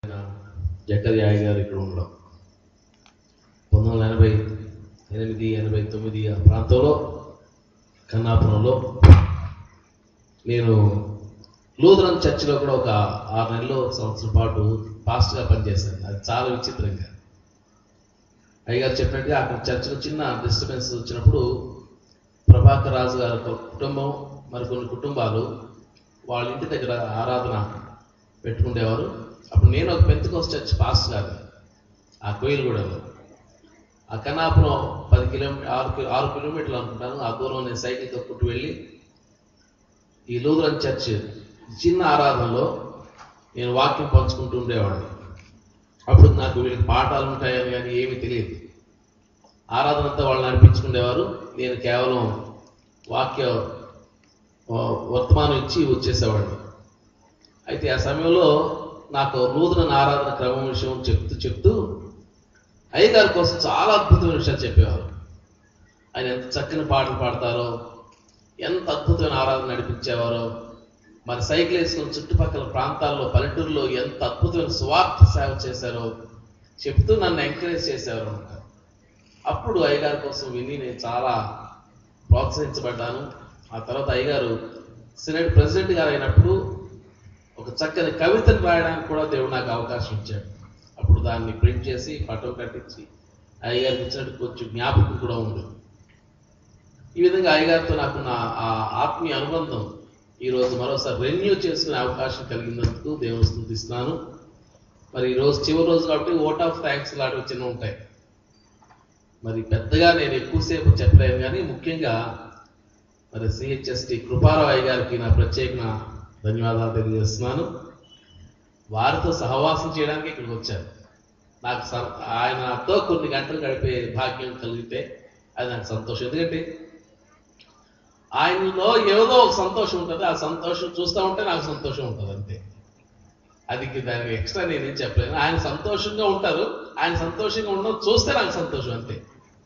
జకర్యాయ గారు ఇక్కడ ఉండడం పంతొమ్మిది వందల ఎనభై ఎనిమిది ఎనభై తొమ్మిది ఆ ప్రాంతంలో కన్నాపురంలో నేను లూథరన్ చర్చిలో కూడా ఒక ఆరు నెలలు ఒక సంవత్సరం పాటు పాస్ట్గా పనిచేశాను అది చాలా విచిత్రంగా అయ్యగారు చెప్పినట్టుగా అక్కడ చర్చిలో చిన్న డిస్టర్బెన్స్ వచ్చినప్పుడు ప్రభాకర్ రాజు గారి ఒక కుటుంబం మరికొన్ని కుటుంబాలు వాళ్ళ ఇంటి దగ్గర ఆరాధన పెట్టుకునేవారు అప్పుడు నేను ఒక పెంతుకోస్ చర్చ్ పాస్ట్ గారు ఆ కోయిలగూడలో ఆ కన్నాపురం పది కిలోమీటర్ ఆరు కి- ఆరు కిలోమీటర్లు అనుకుంటాను ఆ దూరం నేను సైకిల్ తొక్కుంటూ వెళ్ళి ఈ లూథరన్ చర్చ్ చిన్న ఆరాధనలో నేను వాక్యం పంచుకుంటూ ఉండేవాడిని అప్పుడు నాకు వీళ్ళకి పాఠాలు ఉంటాయని కానీ ఏమీ తెలియదు ఆరాధన అంతా వాళ్ళు నడిపించుకునేవారు నేను కేవలం వాక్య ఆ, వర్తమానం ఇచ్చి వచ్చేసేవాడిని అయితే ఆ సమయంలో నాకు నూతన ఆరాధన క్రమం విషయం చెప్తూ చెప్తూ అయ్యగారి కోసం చాలా అద్భుతమైన విషయాలు చెప్పేవారు ఆయన ఎంత చక్కని పాటలు పాడతారో ఎంత అద్భుతమైన ఆరాధన నడిపించేవారో మరి సైకిల్ వేసుకుని చుట్టుపక్కల ప్రాంతాల్లో పల్లెటూరులో ఎంత అద్భుతమైన స్వార్థ సేవ చేశారో చెప్తూ నన్ను ఎంకరేజ్ చేసేవారు అన్నమాట అప్పుడు అయ్యగారి కోసం విని నేను చాలా ప్రోత్సహించబడ్డాను ఆ తర్వాత అయ్యగారు సినెట్ ప్రెసిడెంట్ గారు అయినప్పుడు ఒక చక్కని కవితను రాయడానికి కూడా దేవుడు నాకు అవకాశం ఇచ్చాడు అప్పుడు దాన్ని ప్రింట్ చేసి పటం కట్టించి అయ్యగారికి ఇచ్చినట్టు కొంచెం జ్ఞాపకం కూడా ఉంది ఈ విధంగా అయ్యగారితో నాకు నా ఆ ఆత్మీయ అనుబంధం ఈ రోజు మరోసారి రెన్యూ చేసుకునే అవకాశం కలిగినందుకు దేవుని స్థుతిస్తున్నాను మరి ఈ రోజు చివరి రోజు కాబట్టి ఓట్ ఆఫ్ థ్యాంక్స్ లాంటివి చిన్న ఉంటాయి మరి పెద్దగా నేను ఎక్కువసేపు చెప్పలేను కానీ ముఖ్యంగా మరి సిహెచ్ఎస్టి కృపారావు గారికి నా ప్రత్యేక ధన్యవాదాలు తెలియజేస్తున్నాను వారితో సహవాసం చేయడానికి ఇక్కడికి వచ్చాను నాకు సం- ఆయనతో కొన్ని గంటలు గడిపే భాగ్యం కలిగితే అది నాకు సంతోషం ఎందుకంటే ఆయనలో ఏదో ఒక సంతోషం ఉంటుంది ఆ సంతోషం చూస్తూ ఉంటే నాకు సంతోషం ఉంటుంది అంతే అది దానికి ఎక్స్ట్రా నేనేం చెప్పలేను ఆయన సంతోషంగా ఉంటారు ఆయన సంతోషంగా ఉండడం చూస్తే నాకు సంతోషం అంతే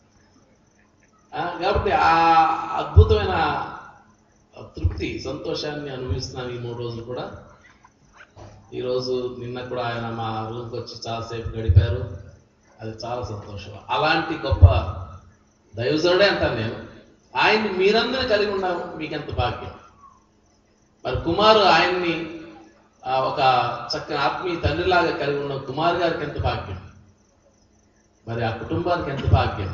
ఆ, కాబట్టి ఆ అద్భుతమైన తృప్తి సంతోషాన్ని అనుభవిస్తున్నాను ఈ మూడు రోజులు కూడా ఈరోజు నిన్న కూడా ఆయన మా రూమ్కి వచ్చి చాలాసేపు గడిపారు అది చాలా సంతోషం అలాంటి గొప్ప దైవజనుడే అంటాను నేను ఆయన్ని మీరందరూ కలిగి ఉన్నాము మీకెంత భాగ్యం మరి కుమారు ఆయన్ని ఆ, ఒక చక్కని ఆత్మీయ తండ్రిలాగా కలిగి ఉన్న కుమార్ గారికి ఎంత భాగ్యం మరి ఆ కుటుంబానికి ఎంత భాగ్యం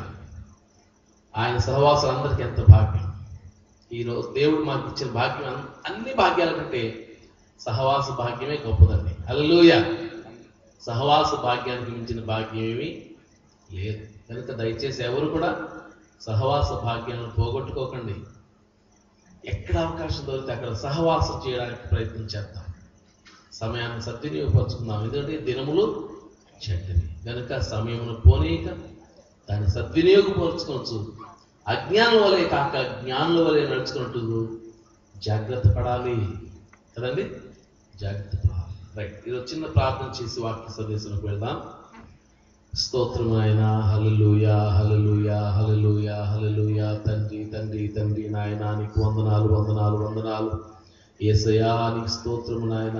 ఆయన సహవాసం అందరికి ఎంత భాగ్యం ఈరోజు దేవుడు మాకు ఇచ్చిన భాగ్యం అన్- అన్ని భాగ్యాల కంటే సహవాస భాగ్యమే గొప్పదండి హల్లెలూయ సహవాస భాగ్యానికి మించిన భాగ్యం ఏమీ లేదు కనుక దయచేసి ఎవరు కూడా సహవాస భాగ్యాలను పోగొట్టుకోకండి ఎక్కడ అవకాశం దొరికితే అక్కడ సహవాసం చేయడానికి ప్రయత్నం చేద్దాం సమయాన్ని సద్వినియోగపరుచుకుందాం ఎందుకంటే దినములు చెడ్డవి కనుక సమయమును పోనీయక దాన్ని సద్వినియోగపరుచుకోవచ్చు అజ్ఞానం వలె కాక జ్ఞానుల వలె నడుచుకున్నట్టు జాగ్రత్త పడాలి కదండి జాగ్రత్త పడాలి రైట్ ఇది చిన్న ప్రార్థన చేసి వాక్య సందేశంలోకి వెళ్దాం స్తోత్రం ఆయన హల్లెలూయా హల్లెలూయా హల్లెలూయా హల్లెలూయా తండ్రి తండ్రి తండ్రి నాయన నీకు వందనాలు వందనాలు వందనాలు ఏసయా నీకు స్తోత్రము నాయన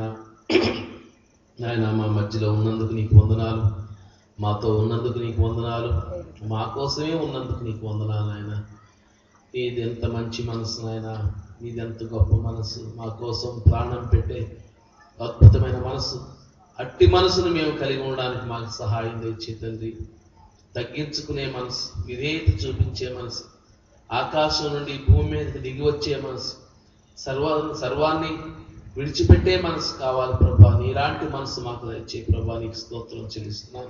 నాయన మా మధ్యలో ఉన్నందుకు నీకు వందనాలు మాతో ఉన్నందుకు నీకు వందనాలు మా కోసమే ఉన్నందుకు నీకు వందనాలు నాయన నీది ఎంత మంచి మనసు నాయన నీది ఎంత గొప్ప మనసు మా కోసం ప్రాణం పెట్టే అద్భుతమైన మనసు అట్టి మనసును మేము కలిగి ఉండడానికి మాకు సహాయం తెచ్చే తండ్రి తగ్గించుకునే మనసు విధేయత చూపించే మనసు ఆకాశం నుండి భూమి మీదకి దిగి వచ్చే మనసు సర్వ సర్వాన్ని విడిచిపెట్టే మనసు కావాలి ప్రభా నీలాంటి మనసు మాకు దయచే ప్రభా నీకు స్తోత్రం చెల్లిస్తున్నాను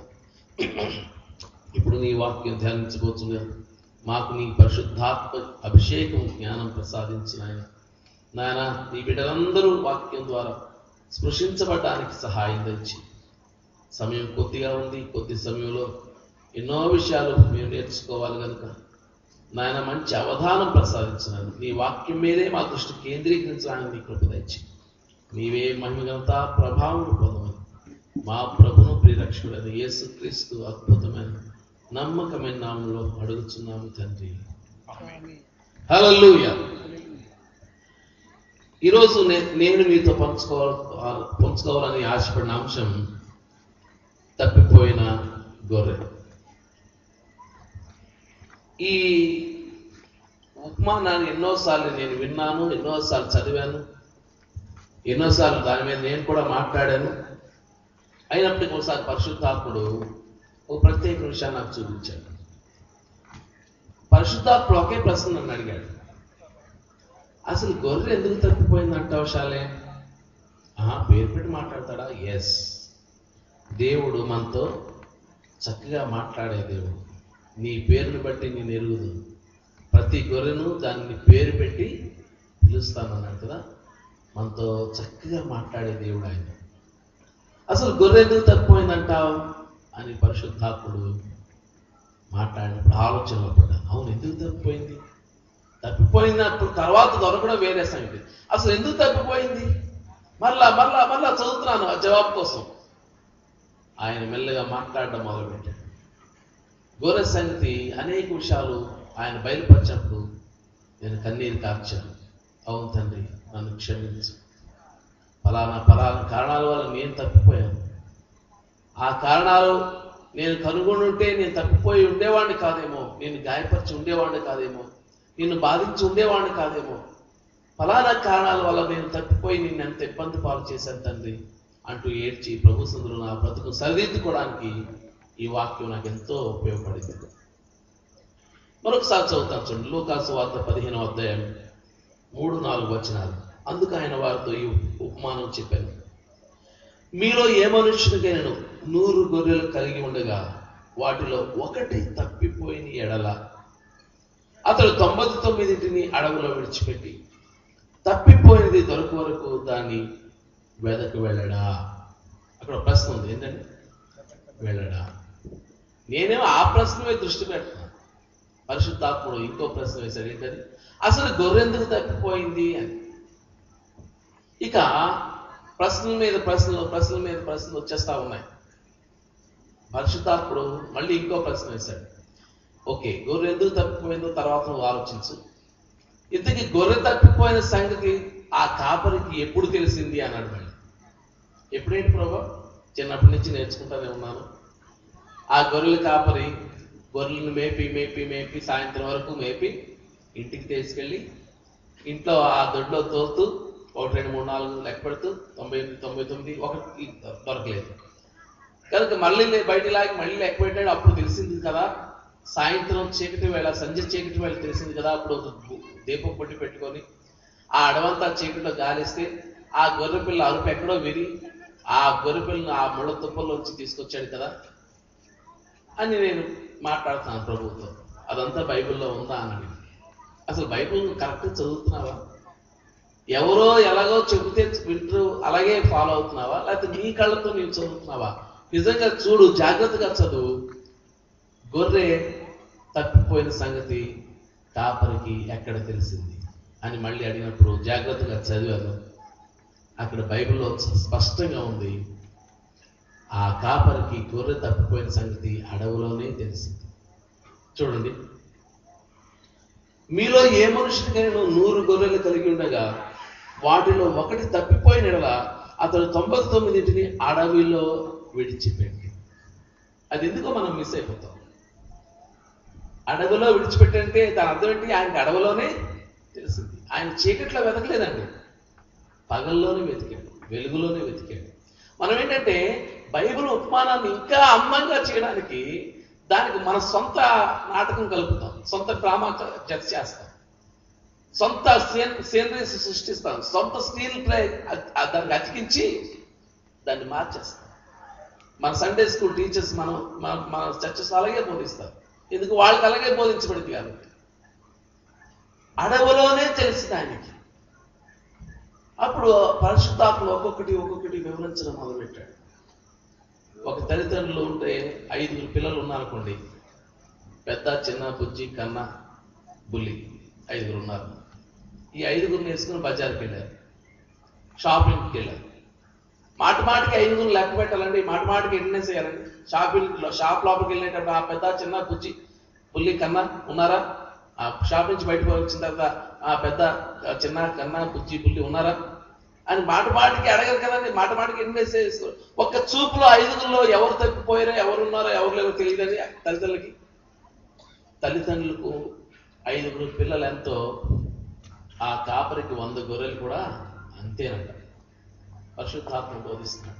ఇప్పుడు నీ వాక్యం ధ్యానించబోతున్నా మాకు నీ పరిశుద్ధాత్మ అభిషేకం జ్ఞానం ప్రసాదించిన ఆయన నాయన నీ బిడ్డలందరూ వాక్యం ద్వారా స్పృశించబడడానికి సహాయం తెచ్చి సమయం కొద్దిగా ఉంది కొద్ది సమయంలో ఎన్నో విషయాలు మేము నేర్చుకోవాలి కనుక నాయన మంచి అవధానం ప్రసాదించినాను నీ వాక్యం మీదే మా దృష్టి కేంద్రీకరించడానికి నీ కృప తెచ్చి నీవే మహిమగంత ప్రభావం పొందమని మా ప్రభును ప్రియరక్షకుడైన యేసుక్రీస్తు అద్భుతమైన నమ్మకమైన నామంలో అడుగుచున్నాము తండ్రి హల్లెలూయా ఈరోజు నే- నేను మీతో పంచుకోవాలి పంచుకోవాలని ఆశపడిన అంశం తప్పిపోయిన గొర్రె ఈ ఉపమానాన్ని ఎన్నోసార్లు నేను విన్నాను ఎన్నోసార్లు చదివాను ఎన్నోసార్లు దాని మీద నేను కూడా మాట్లాడాను అయినప్పటికీ ఒకసారి పరిశుద్ధాత్ముడు ఒక ప్రత్యేక విషయాన్ని నాకు చూపించాడు పరిశుద్ధాత్ముడు ఒకే ప్రశ్న నన్ను అడిగాడు అసలు గొర్రె ఎందుకు తప్పిపోయిందంటావు శాలే ఆహా, పేరు పెట్టి మాట్లాడతాడా ఎస్ దేవుడు మనతో చక్కగా మాట్లాడే దేవుడు నీ పేరుని బట్టి నేను ఎరుగుదు ప్రతి గొర్రెను దాన్ని పేరు పెట్టి పిలుస్తానన్నాడు కదా మనతో చక్కగా మాట్లాడే దేవుడు ఆయన అసలు గొర్రె ఎందుకు తప్పిపోయిందంటావు అని పరిశుద్ధాత్ముడు మాట్లాడినప్పుడు ఆలోచనలో పడ్డాను అవును ఎందుకు తప్పిపోయింది తప్పిపోయినప్పుడు తర్వాత దొరకడం వేరే సంగతి అసలు ఎందుకు తప్పిపోయింది మరలా మరలా మరలా చదువుతున్నాను ఆ జవాబు కోసం ఆయన మెల్లగా మాట్లాడడం మొదలుపెట్టాడు గొర్రె సంగతి అనేక విషయాలు ఆయన బయలుపరిచినప్పుడు నేను కన్నీరు కార్చాను అవును తండ్రి నన్ను క్షమించు ఫలానా ఫలానా కారణాల వల్ల నేను తప్పిపోయాను ఆ కారణాలు నేను కనుగొని ఉంటే నేను తప్పిపోయి ఉండేవాడిని కాదేమో నేను గాయపరిచి ఉండేవాడిని కాదేమో నిన్ను బాధించి ఉండేవాడిని కాదేమో ఫలానా కారణాల వల్ల నేను తప్పిపోయి నిన్ను ఎంత ఇబ్బంది పాలు చేశాను తండ్రి అంటూ ఏడ్చి ప్రభు సుందరు నా బ్రతుకు సరిదిద్దుకోవడానికి ఈ వాక్యం నాకు ఎంతో ఉపయోగపడింది మరొకసారి చదువుతాను చూడండి లూకాసు వార్త పదిహేను అధ్యాయం మూడు నాలుగు వచనాలు అందుకు ఆయన వారితో ఈ ఉపమానం చెప్పాను మీలో ఏ మనుష్యునికైనా నూరు గొర్రెలు కలిగి ఉండగా వాటిలో ఒకటి తప్పిపోయిన ఎడల అతడు తొంభై తొమ్మిదింటిని అడవిలో విడిచిపెట్టి తప్పిపోయినది దొరకు వరకు దాన్ని వెదకు వెళ్ళడా అక్కడ ఒక ప్రశ్న ఉంది ఏంటంటే వెళ్ళడా నేనేమో ఆ ప్రశ్న మీద దృష్టి పెడుతున్నాను పరిశుద్ధాత్ముడు ఇంకో ప్రశ్న వేశాడు ఏంటది అసలు గొర్రెందుకు తప్పిపోయింది అని ఇక ప్రశ్నల మీద ప్రశ్నలు ప్రశ్నల మీద ప్రశ్నలు వచ్చేస్తా ఉన్నాయి పరిశుద్ధాత్ముడు మళ్ళీ ఇంకో ప్రశ్న వేశాడు ఓకే గొర్రె ఎందుకు తప్పిపోయిందో తర్వాత నువ్వు ఆలోచించు ఇంతకీ గొర్రె తప్పిపోయిన సంగతి ఆ కాపరికి ఎప్పుడు తెలిసింది అన్నాడు మళ్ళీ ఎప్పుడేంటి ప్రభా చిన్నప్పటి నుంచి నేర్చుకుంటానే ఉన్నాను ఆ గొర్రెల కాపరి గొర్రెలను మేపి మేపి మేపి సాయంత్రం వరకు మేపి ఇంటికి తీసుకెళ్ళి ఇంట్లో ఆ దొడ్లో తోలుతూ ఒకటి రెండు మూడు నాలుగు లెక్క పెడుతూ తొంభై ఎనిమిది తొంభై తొమ్మిది ఒకటి దొరకలేదు కనుక మళ్ళీ లే- బయట లాగి మళ్ళీ లెక్క పెట్టాడు అప్పుడు తెలిసింది కదా సాయంత్రం చీకటి వేళ సంజ చీకటి వేళ తెలిసింది కదా అప్పుడు ఒక గు- దీపం పొట్టి పెట్టుకొని ఆ అడవంతా చీకటిలో గాలిస్తే ఆ గొర్రె పిల్ల అరుపు ఎక్కడో విరి ఆ గొర్రె పిల్లని ఆ ముళ్ళ తుప్పల్లోంచి తీసుకొచ్చాడు కదా అని నేను మాట్లాడుతున్నాను ప్రభుత్వం అదంతా బైబిల్లో ఉందా అని అసలు బైబిల్ కరెక్ట్ చదువుతున్నావా ఎవరో ఎలాగో చెబితే వింటూ అలాగే ఫాలో అవుతున్నావా లేకపోతే నీ కళ్ళతో నీవు చదువుతున్నావా నిజంగా చూడు జాగ్రత్తగా చదువు గొర్రె తప్పిపోయిన సంగతి కాపరికి ఎక్కడ తెలిసింది అని మళ్ళీ అడిగినప్పుడు జాగ్రత్తగా చదివాను అక్కడ బైబిల్లో స్పష్టంగా ఉంది ఆ కాపరికి గొర్రె తప్పిపోయిన సంగతి అడవులోనే తెలిసింది చూడండి మీలో ఏ మనుషుడికైనా నూరు గొర్రెలు కలిగి ఉండగా వాటిలో ఒకటి తప్పిపోయిన ఎడల అతడు తొంభై తొమ్మిదింటిని అడవిలో విడిచిపెట్టి అది ఎందుకో మనం మిస్ అయిపోతాం అడవిలో విడిచిపెట్టంటే దాని అర్థం ఏంటి ఆయనకి అడవిలోనే తెలిసింది ఆయన చీకట్లో వెతకలేదండి పగల్లోనే వెతికాడు వెలుగులోనే వెతికాడు మనం ఏంటంటే బైబిల్ ఉపమానాన్ని ఇంకా అందంగా చేయడానికి దానికి మన సొంత నాటకం కలుపుతాం సొంత డ్రామా జత చేస్తాం సొంత సీన్ సీనరీస్ సృష్టిస్తాం సొంత స్క్రీన్ ప్లే దానికి అతికించి దాన్ని మార్చేస్తాం మన సండే స్కూల్ టీచర్స్ మనం మన మన చర్చస్ అలాగే బోధిస్తారు ఎందుకు వాళ్ళకి అలాగే బోధించబడింది కాబట్టి అడవులోనే తెలిసింది ఆయనకి అప్పుడు పరిశుద్ధాత్మలు ఒక్కొక్కటి ఒక్కొక్కటి వివరించడం మొదలుపెట్టాడు ఒక తల్లిదండ్రులు ఉంటే ఐదుగురు పిల్లలు ఉన్నారనుకోండి పెద్ద చిన్న బుజ్జి కన్న బుల్లి ఐదుగురు ఉన్నారు ఈ ఐదుగురిని వేసుకుని బజార్కి వెళ్ళారు షాపింగ్కి వెళ్ళారు మాట మాటికి ఐదుగురు లెక్క పెట్టాలండి మాట మాటికి ఎన్ని చేయాలండి షాపింగ్ షాప్ లోపలికి వెళ్ళేటప్పుడు ఆ పెద్ద చిన్న బుజ్జి బుల్లి కన్నా ఉన్నారా ఆ షాప్ నుంచి బయటకు వచ్చిన తర్వాత ఆ పెద్ద ఆ చిన్న కన్నా బుజ్జి బుల్లి ఉన్నారా అని మాట మాటికి అడగరు కదండి మాట మాటికి ఇన్వెస్ట్ చేసుకో ఒక్క చూపులో ఐదుగురిలో ఎవరు తప్పిపోయారో ఎవరు ఉన్నారో ఎవరు లేరో తెలియదని తల్లిదండ్రులకి తల్లిదండ్రులకు ఐదుగురు పిల్లలు ఎంతో ఆ కాపరికి వంద గొర్రెలు కూడా అంతేనంట పరిశుద్ధాత్మ బోధిస్తున్నాడు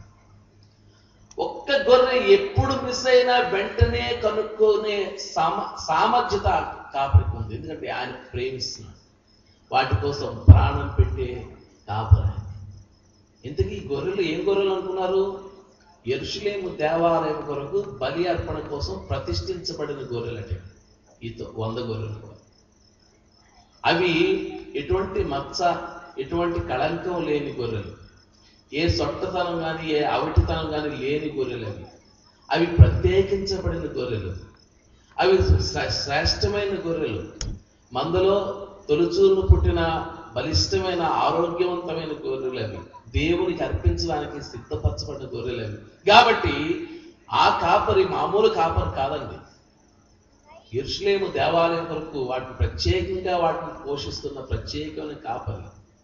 ఒక్క గొర్రె ఎప్పుడు మిస్ అయినా వెంటనే కనుక్కునే సామ సామర్థ్యత ఆ కాపరికి ఉంది ఎందుకంటే ఆయన ప్రేమిస్తున్నాడు వాటి కోసం ప్రాణం పెట్టే కాపరి ఆయన. ఇంతకీ ఈ గొర్రెలు ఏం గొర్రెలు అనుకున్నారు ఎరుషులేము దేవాలయం కొరకు బలి అర్పణ కోసం ప్రతిష్ఠించబడిన గొర్రెలటే ఈ తొ- వంద గొర్రెలు కూడా అవి ఎటువంటి మచ్చ ఎటువంటి కళంకం లేని గొర్రెలు ఏ సొట్టతనం కానీ ఏ అవిటితనం కానీ లేని గొర్రెలు అవి అవి ప్రత్యేకించబడిన గొర్రెలు అవి శ్రే- శ్రేష్టమైన గొర్రెలు మందలో తొలిచూరును పుట్టిన బలిష్టమైన ఆరోగ్యవంతమైన గొర్రెలు అవి దేవునికి అర్పించడానికి సిద్ధపరచబడిన గొర్రెలు అవి కాబట్టి ఆ కాపరి మామూలు కాపరి కాదండి ఎరుషులేము దేవాలయం కొరకు వాటిని ప్రత్యేకంగా వాటిని పోషిస్తున్న ప్రత్యేకమైన కాపరి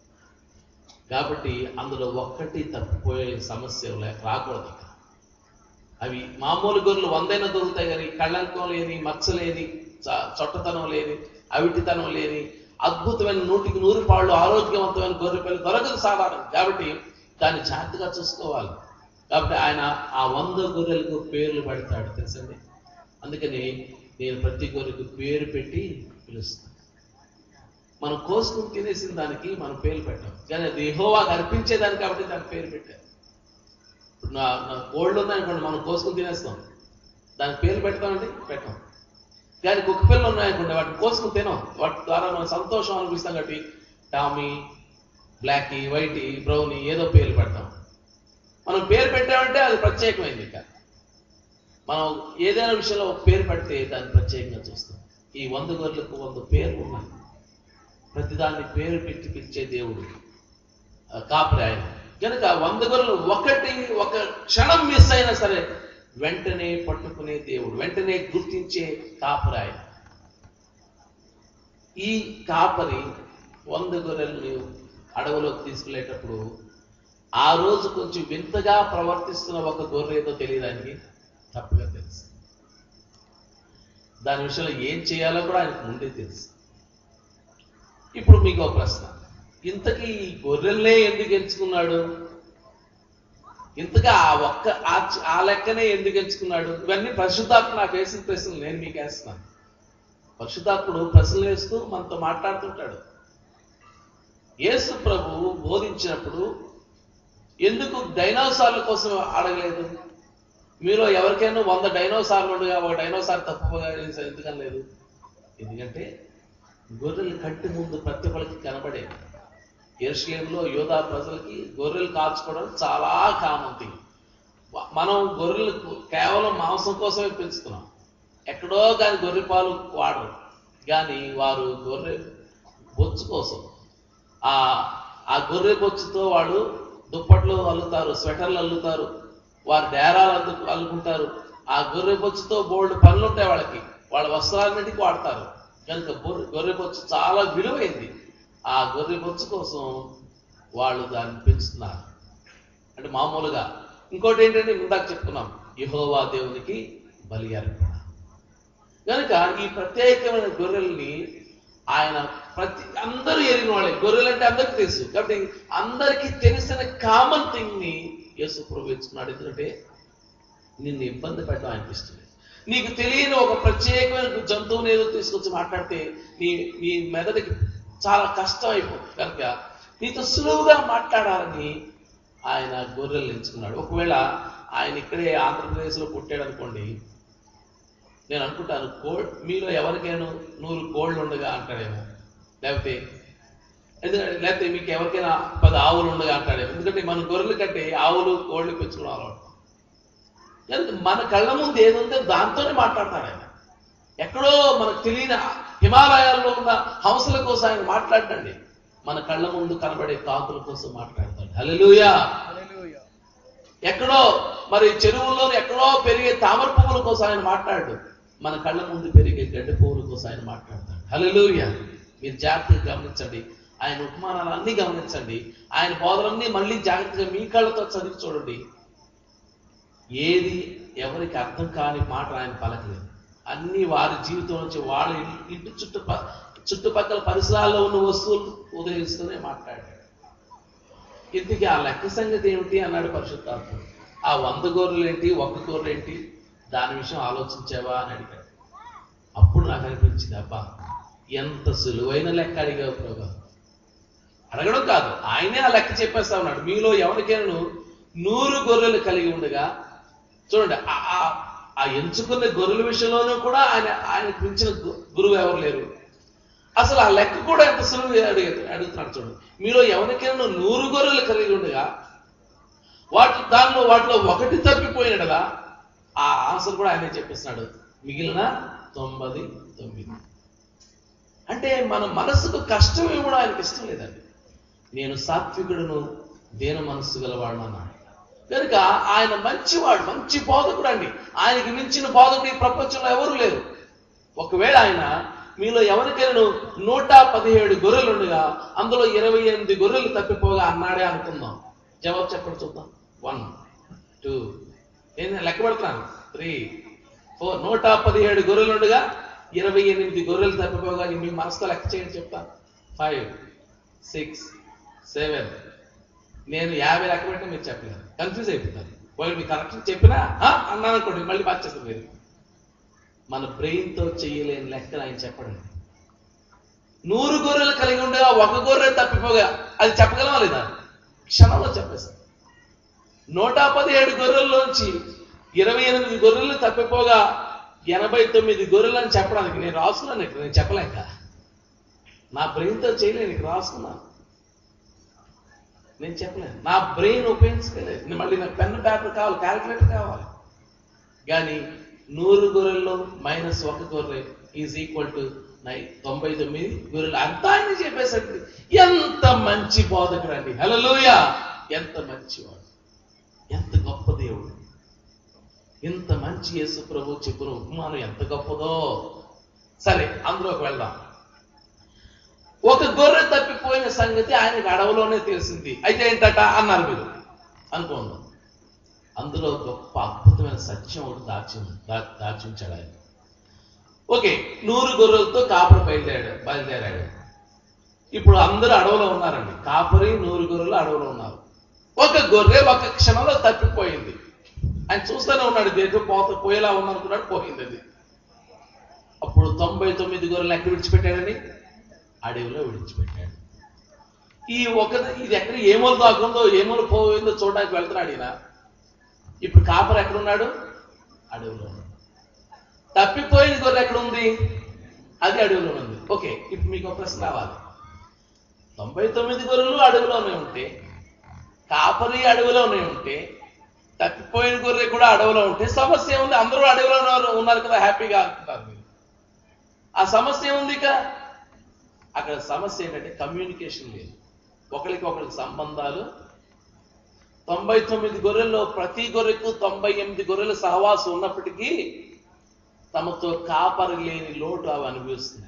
కాబట్టి అందులో ఒక్కటి తప్పిపోయే సమస్య లే- రాకూడదు ఇక. అవి మామూలు గొర్రెలు వందైనా దొరుకుతాయి కానీ కళ్ళంకం లేని మచ్చ లేని చ- చొట్టతనం లేని అవిటితనం లేని అద్భుతమైన నూటికి నూరు పాళ్ళు ఆరోగ్యవంతమైన గొర్రె పిల్ల దొరకదు సాధారణం కాబట్టి దాన్ని జాగ్రత్తగా చూసుకోవాలి కాబట్టి ఆయన ఆ వంద గొర్రెలకు పేర్లు పెడతాడు తెలుసండి అందుకని నేను ప్రతి గొర్రెకు పేరు పెట్టి పిలుస్తాను మనం కోసుకుని తినేసిన దానికి మనం పేరు పెట్టాం కానీ అది యెహోవాకు అర్పించేదాన్ని కాబట్టి దానికి పేరు పెట్టాం ఇప్పుడు నా నా కోళ్ళు ఉన్నాయనుకోండి మనం కోసుకుని తినేస్తాం దానికి పేరు పెడతామండి పెట్టాం కానీ కుక్క పిల్లలు ఉన్నాయనుకోండి వాటిని కోసుకుని తినాం వాటి ద్వారా మనం సంతోషం అనిపిస్తాం కాబట్టి టామీ బ్లాకీ వైటీ బ్రౌనీ ఏదో పేర్లు పెడతాం మనం పేరు పెట్టామంటే అది ప్రత్యేకమైంది ఇక మనం ఏదైనా విషయంలో ఒక పేరు పెడితే దాన్ని ప్రత్యేకంగా చూస్తాం ఈ వంద గొర్రెలకు వంద పేర్లు ఉన్నాయి ప్రతిదాన్ని పేరు పెట్టి పిలిచే దేవుడు ఆ కాపరి ఆయన కనుక వంద గొర్రెలు ఒకటి ఒక క్షణం మిస్ అయినా సరే వెంటనే పట్టుకునే దేవుడు వెంటనే గుర్తించే కాపరి ఆయన ఈ కాపరి వంద గొర్రెలను అడవులోకి తీసుకెళ్లేటప్పుడు ఆ రోజు కొంచెం వింతగా ప్రవర్తిస్తున్న ఒక గొర్రె ఏదో తెలియడానికి తప్పుగా తెలుసు దాని విషయంలో ఏం చేయాలో కూడా ఆయనకు ముందే తెలుసు ఇప్పుడు మీకు ఒక ప్రశ్న ఇంతకీ ఈ గొర్రెల్నే ఎందుకు ఎంచుకున్నాడు ఇంతగా ఆ ఒక్క ఆ చ- ఆ లెక్కనే ఎందుకు ఎంచుకున్నాడు ఇవన్నీ పరిశుద్ధాత్మ నాకు వేసిన ప్రశ్నలు నేను మీకు వేస్తున్నాను పరిశుద్ధాత్ముడు ప్రశ్నలు వేస్తూ మనతో మాట్లాడుతుంటాడు యేసు ప్రభు బోధించినప్పుడు ఎందుకు డైనోసార్ల కోసం అడగలేదు మీలో ఎవరికైనా వంద డైనోసార్లు ఉండగా ఒక డైనోసార్ తప్పుగా ఎందుకని లేదు ఎందుకంటే గొర్రెలు కంటి ముందు ప్రతి ఒక్కరికి కనబడేది ఎరుషలేంలో యోధా ప్రజలకి గొర్రెలు కాల్చుకోవడం చాలా కామన్ థింగ్ మనం గొర్రెలు కేవలం మాంసం కోసమే పెంచుతున్నాం ఎక్కడో కానీ గొర్రె పాలు వాడరు కానీ వారు గొర్రె బొచ్చు కోసం ఆ ఆ గొర్రె బొచ్చుతో వాడు దుప్పట్లు అల్లుతారు స్వెటర్లు అల్లుతారు వారు డేరాలు అల్లు అల్లుకుంటారు ఆ గొర్రె బొచ్చుతో బోల్డ్ పనులు ఉంటాయి వాళ్ళకి వాళ్ళ వస్త్రాలన్నిటికీ వాడతారు కనుక గొర్రె గొర్రె బొచ్చు చాలా విలువైంది ఆ గొర్రె బొచ్చు కోసం వాళ్ళు దాన్ని పెంచుతున్నారు అంటే మామూలుగా ఇంకోటి ఏంటంటే ఇందాక చెప్పుకున్నాం యెహోవా దేవునికి బలి అర్పణ కనుక ఈ ప్రత్యేకమైన గొర్రెల్ని ఆయన ప్రతి అందరూ ఎరిగిన వాళ్ళే గొర్రెలు అంటే అందరికీ తెలుసు కాబట్టి అందరికీ తెలిసిన కామన్ థింగ్ ని యేసు ప్రభు ఎంచుకున్నాడు ఎందుకంటే నిన్ను ఇబ్బంది పెట్టడం అనిపిస్తుంది నీకు తెలియని ఒక ప్రత్యేకమైన జంతువుని ఏదో తీసుకొచ్చి మాట్లాడితే నీ నీ మెదడుకి చాలా కష్టం అయిపోతుంది కనుక నీతో సులువుగా మాట్లాడాలని ఆయన గొర్రెలు ఎంచుకున్నాడు ఒకవేళ ఆయన ఇక్కడే ఆంధ్రప్రదేశ్లో పుట్టాడు అనుకోండి నేను అనుకుంటాను కో మీలో ఎవరికైనా నూరు కోళ్ళు ఉండగా అంటాడేమో లేకపోతే ఎందుకంటే లేకపోతే మీకు ఎవరికైనా పది ఆవులు ఉండగా అంటాడేమో ఎందుకంటే మన గొర్రెల కంటే ఆవులు కోళ్ళు పెంచుకునే అలవాటు కనుక మన కళ్ళ ముందు ఏది ఉందో దాంతోనే మాట్లాడతాడు ఆయన ఎక్కడో మనకు తెలియని హిమాలయాల్లో ఉన్న హంసల కోసం ఆయన మాట్లాడండి మన కళ్ళ ముందు కనబడే కాకుల కోసం మాట్లాడతాడు హల్లెలూయా హల్లెలూయా ఎక్కడో మరి చెరువుల్లో ఎక్కడో పెరిగే తామర పువ్వుల కోసం ఆయన మాట్లాడు మన కళ్ళ ముందు పెరిగే గడ్డి పువ్వుల కోసం ఆయన మాట్లాడతాడు హల్లెలూయా మీరు జాగ్రత్తగా గమనించండి ఆయన ఉపమానాలు అన్నీ గమనించండి ఆయన బోధలన్నీ మళ్ళీ జాగ్రత్తగా మీ కళ్ళతో చదివి చూడండి ఏది ఎవరికి అర్థం కాని మాట ఆయన పలకలేదు అన్ని వారి జీవితం నుంచి వాళ్ళ ఇల్లు- ఇంటి చుట్టుప చుట్టుపక్కల పరిసరాల్లో ఉన్న వస్తువులు ఉదయిస్తూనే మాట్లాడాడు ఇంతకీ ఆ లెక్క సంగతి ఏమిటి అన్నాడు పరిశుద్ధాత్ముడు ఆ వంద గొర్రెలు ఏంటి ఒక్క గొర్రెలు ఏంటి దాని విషయం ఆలోచించావా అని అడిగాడు అప్పుడు నాకు అనిపించింది అబ్బా ఎంత సులువైన లెక్క అడిగావు ప్రభా అడగడం కాదు ఆయనే ఆ లెక్క చెప్పేస్తా ఉన్నాడు మీలో ఎవరికైనా నూరు గొర్రెలు కలిగి ఉండగా చూడండి ఆ- ఆ- ఆ ఎంచుకున్న గొర్రెల విషయంలోనూ కూడా ఆయన ఆయనకు మించిన గు- గురువు ఎవరు లేరు అసలు ఆ లెక్క కూడా ఎంత సులువు అడిగి అడుగుతున్నాడు చూడండి మీలో ఎవరికైనా నూరు గొర్రెలు కలిగి ఉండగా వాటి దానిలో వాటిలో ఒకటి తప్పిపోయినడలా ఆ ఆన్సర్ కూడా ఆయనే చెప్పేస్తున్నాడు మిగిలిన తొంభది తొమ్మిది అంటే మన మనసుకు కష్టం ఇవ్వడం ఆయనకి ఇష్టం లేదండి నేను సాత్వికుడును దేన మనస్సు గలవాడు అన్నాడు కనుక ఆయన మంచివాడు మంచి బోధకుడు అండి ఆయనకి మించిన బోధకుడు ఈ ప్రపంచంలో ఎవరు లేరు ఒకవేళ ఆయన మీలో ఎవరికైనా నూట పదిహేడు గొర్రెలు ఉండగా అందులో ఇరవై ఎనిమిది గొర్రెలు తప్పిపోగా అన్నాడే అనుకుందాం జవాబు చెప్పండి చూద్దాం వన్ టూ నేను లెక్క పెడుతున్నాను త్రీ ఫోర్ నూట పదిహేడు గొర్రెలు ఉండగా ఇరవై ఎనిమిది గొర్రెలు తప్పిపోగా మీ మనసుతో లెక్క చేయండి చెప్తాను ఫైవ్ సిక్స్ సెవెన్ నేను యాభై లెక్క పెట్టిన మీరు చెప్పలేదు కన్ఫ్యూజ్ అయిపోతారు వాళ్ళు మీకు కరెక్షన్ చెప్పినా "ఆ" అన్నాను అనుకోండి మళ్ళీ మార్చేస్తారు మీరు మన బ్రెయిన్తో చేయలేని లెక్కలు ఆయన చెప్పండి నూరు గొర్రెలు కలిగి ఉండగా ఒక గొర్రె తప్పిపోగా అది చెప్పగలమా లేదా క్షణంలో చెప్పేస్తాం నూట పదిహేడు గొర్రెల్లోంచి ఇరవై ఎనిమిది గొర్రెలు తప్పిపోగా ఎనభై తొమ్మిది గొర్రెలు అని చెప్పడానికి నేను రాసుకున్నాను ఇక్కడ నేను చెప్పలేక నా బ్రెయిన్తో చేయలేను ఇక్కడ రాసుకున్నాను నేను చెప్పలేను నా బ్రెయిన్ ఉపయోగించుకోలేదు నేను మళ్ళీ నాకు పెన్ పేపర్ కావాలి క్యాల్కులేటర్ కావాలి కానీ నూరు గొర్రెల్లో మైనస్ ఒక గొర్రె ఈజ్ ఈక్వల్ టు నై తొంభై తొమ్మిది గొర్రెలు అంతా ఆయన చెప్పేసరికి ఎంత మంచి బోధకుడు అండి హలోయ ఎంత మంచివాడు ఎంత గొప్ప దేవుడు ఇంత మంచి యేసు ప్రభు చెప్పిన ఉపమానం ఎంత గొప్పదో సరే అందులోకి వెళ్దాం ఒక గొర్రె తప్పిపోయిన సంగతి ఆయనకు అడవిలోనే తెలిసింది అయితే ఏంటట అన్నారు మీరు అనుకోండి అందులో గొప్ప అద్భుతమైన సత్యం ఒకటి దాచి దా- దాచి ఉంచాడు ఆయన ఓకే నూరు గొర్రెలతో కాపరి బయలుదేరాడు బయలుదేరాడు ఇప్పుడు అందరూ అడవిలో ఉన్నారండి కాపరి నూరు గొర్రెలు అడవిలో ఉన్నారు ఒక గొర్రె ఒక క్షణంలో తప్పిపోయింది ఆయన చూస్తూనే ఉన్నాడు దేంట్లో పోత పోయేలా ఉందనుకున్నాడు పోయింది అది అప్పుడు తొంభై తొమ్మిది గొర్రెలు ఎక్కడ విడిచిపెట్టాడని అడవిలో విడిచిపెట్టాడు ఈ ఒక ఇది ఎక్కడ ఏమోలు దాకుందో ఏమోలు పోయిందో చూడడానికి వెళ్తున్నాడు ఈయన ఇప్పుడు కాపర్ ఎక్కడున్నాడు అడవిలో ఉన్నాడు తప్పిపోయిన గొర్రె ఎక్కడ ఉంది అది అడవిలో ఉంది ఓకే ఇప్పుడు మీకు ఒక ప్రశ్న రావాలి తొంభై తొమ్మిది గొర్రెలు అడవిలోనే ఉంటే కాపరి అడవిలోనే ఉంటే తప్పిపోయిన గొర్రె కూడా అడవిలో ఉంటే సమస్య ఉంది అందరూ అడవిలో ఉన్నారు ఉన్నారు కదా హ్యాపీగా అనుకుంటారు మీరు ఆ సమస్య ఏముంది ఇక అక్కడ సమస్య ఏంటంటే కమ్యూనికేషన్ లేదు ఒకరికి ఒకరికి సంబంధాలు తొంభై తొమ్మిది గొర్రెల్లో ప్రతి గొర్రెకు తొంభై ఎనిమిది గొర్రెల సహవాసం ఉన్నప్పటికీ తమతో కాపరి లేని లోటు అవి అనుభవిస్తున్నాయి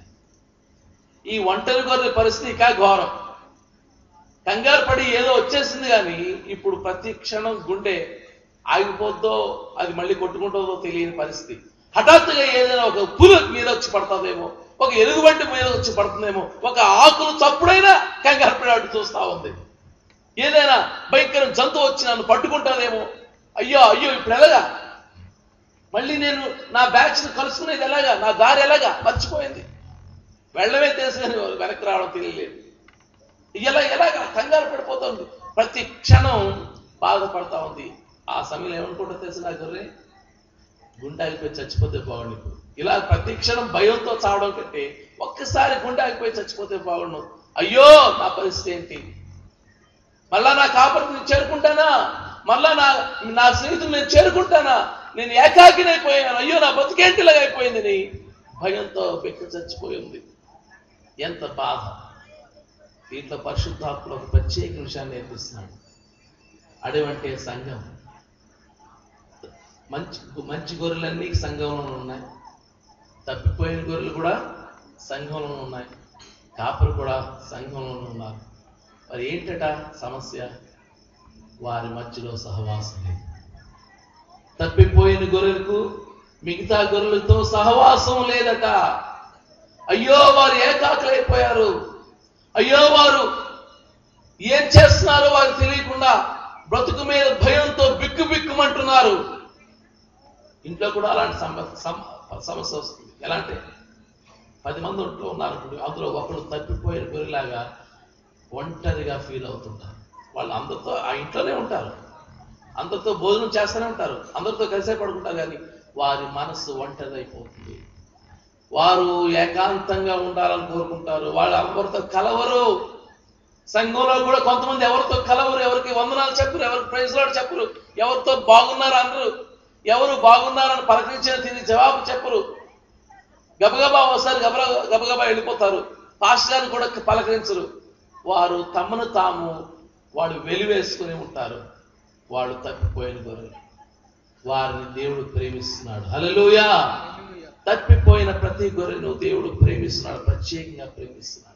ఈ ఒంటరి గొర్రె పరిస్థితి ఇంకా ఘోరం కంగారు పడి ఏదో వచ్చేసింది కానీ ఇప్పుడు ప్రతి క్షణం గుండె ఆగిపోద్దో అది మళ్ళీ కొట్టుకుంటుందో తెలియని పరిస్థితి హఠాత్తుగా ఏదైనా ఒక పులు మీద వచ్చి పడుతుందేమో ఒక ఎలుగుబంటి మీద వచ్చి పడుతుందేమో ఒక ఆకులు చప్పుడైనా కంగారు పడి అటు చూస్తా ఉంది ఏదైనా భయంకర జంతువు వచ్చి నన్ను పట్టుకుంటాదేమో అయ్యో అయ్యో ఇప్పుడు ఎలాగా మళ్ళీ నేను నా బ్యాచ్ కలుసుకునేది ఎలాగా నా దారి ఎలాగా మర్చిపోయింది వెళ్ళమే తెలుసు కానీ వెనక్కి రావడం తెలియలేదు ఎలా ఎలాగా కంగారు పడిపోతుంది ప్రతి క్షణం బాధపడతా ఉంది ఆ సమయంలో ఏమనుకుంటా తెలుసు నా గొర్రె గుండె ఆగిపోయి చచ్చిపోతే బాగుండు ఇప్పుడు ఇలా ప్రతి క్షణం భయంతో చావడం కంటే ఒక్కసారి గుండె ఆగిపోయి చచ్చిపోతే బాగుండు అయ్యో నా పరిస్థితి ఏంటి మళ్ళా నా కాపరికి నేను చేరుకుంటానా మళ్ళా నా నా స్నేహితులు నేను చేరుకుంటానా నేను ఏకాకినైపోయాను అయ్యో నా బతికేంటిలాగా అయిపోయింది నీ భయంతో పెట్టి చచ్చిపోయింది ఎంత బాధ దీంట్లో పరిశుద్ధాత్మలో ఒక ప్రత్యేక విషయాన్ని నేర్పిస్తున్నాడు అడవంటే సంఘం మంచి మంచి గొర్రెలన్నీ సంఘంలో ఉన్నాయి తప్పిపోయిన గొర్రెలు కూడా సంఘంలో ఉన్నాయి కాపరు కూడా సంఘంలో ఉన్నారు మరి ఏంటట సమస్య వారి మధ్యలో సహవాసం లేదు తప్పిపోయిన గొర్రెలకు మిగతా గొర్రెలతో సహవాసం లేదట అయ్యో వారు ఏకాకులైపోయారు అయ్యో వారు ఏం చేస్తున్నారో వారు తెలియకుండా బ్రతుకు మీద భయంతో బిక్కు బిక్కుమంటున్నారు ఇంట్లో కూడా అలాంటి సమ- సమ- సమస్య వస్తుంది ఎలాంటి పది మంది ఇంట్లో ఉన్నారు ఇప్పుడు అందులో ఒకడు తప్పిపోయిన గొర్రెలాగా ఒంటరిగా ఫీల్ అవుతుంటారు వాళ్ళు అందరితో ఆ ఇంట్లోనే ఉంటారు అందరితో భోజనం చేస్తూనే ఉంటారు అందరితో కలిసే పడుకుంటారు కానీ వారి మనస్సు ఒంటరి అయిపోతుంది వారు ఏకాంతంగా ఉండాలని కోరుకుంటారు వాళ్ళు ఎవరితో కలవరు సంఘంలో కూడా కొంతమంది ఎవరితో కలవరు ఎవరికి వందనాలు చెప్పరు ఎవరికి ప్రైజ్ లాడ్ చెప్పరు ఎవరితో బాగున్నారు అనరు ఎవరు బాగున్నారని పలకరించిన తిని జవాబు చెప్పరు గబగబా ఒకసారి గబగబా గబగబా వెళ్ళిపోతారు పాస్టర్ గారిని కూడా పలకరించరు వారు తమను తాము వాడు వెలివేసుకుని ఉంటారు వాళ్ళు తప్పిపోయిన గొర్రెలు వారిని దేవుడు ప్రేమిస్తున్నాడు హల్లెలూయా తప్పిపోయిన ప్రతి గొర్రెను దేవుడు ప్రేమిస్తున్నాడు ప్రత్యేకంగా ప్రేమిస్తున్నాడు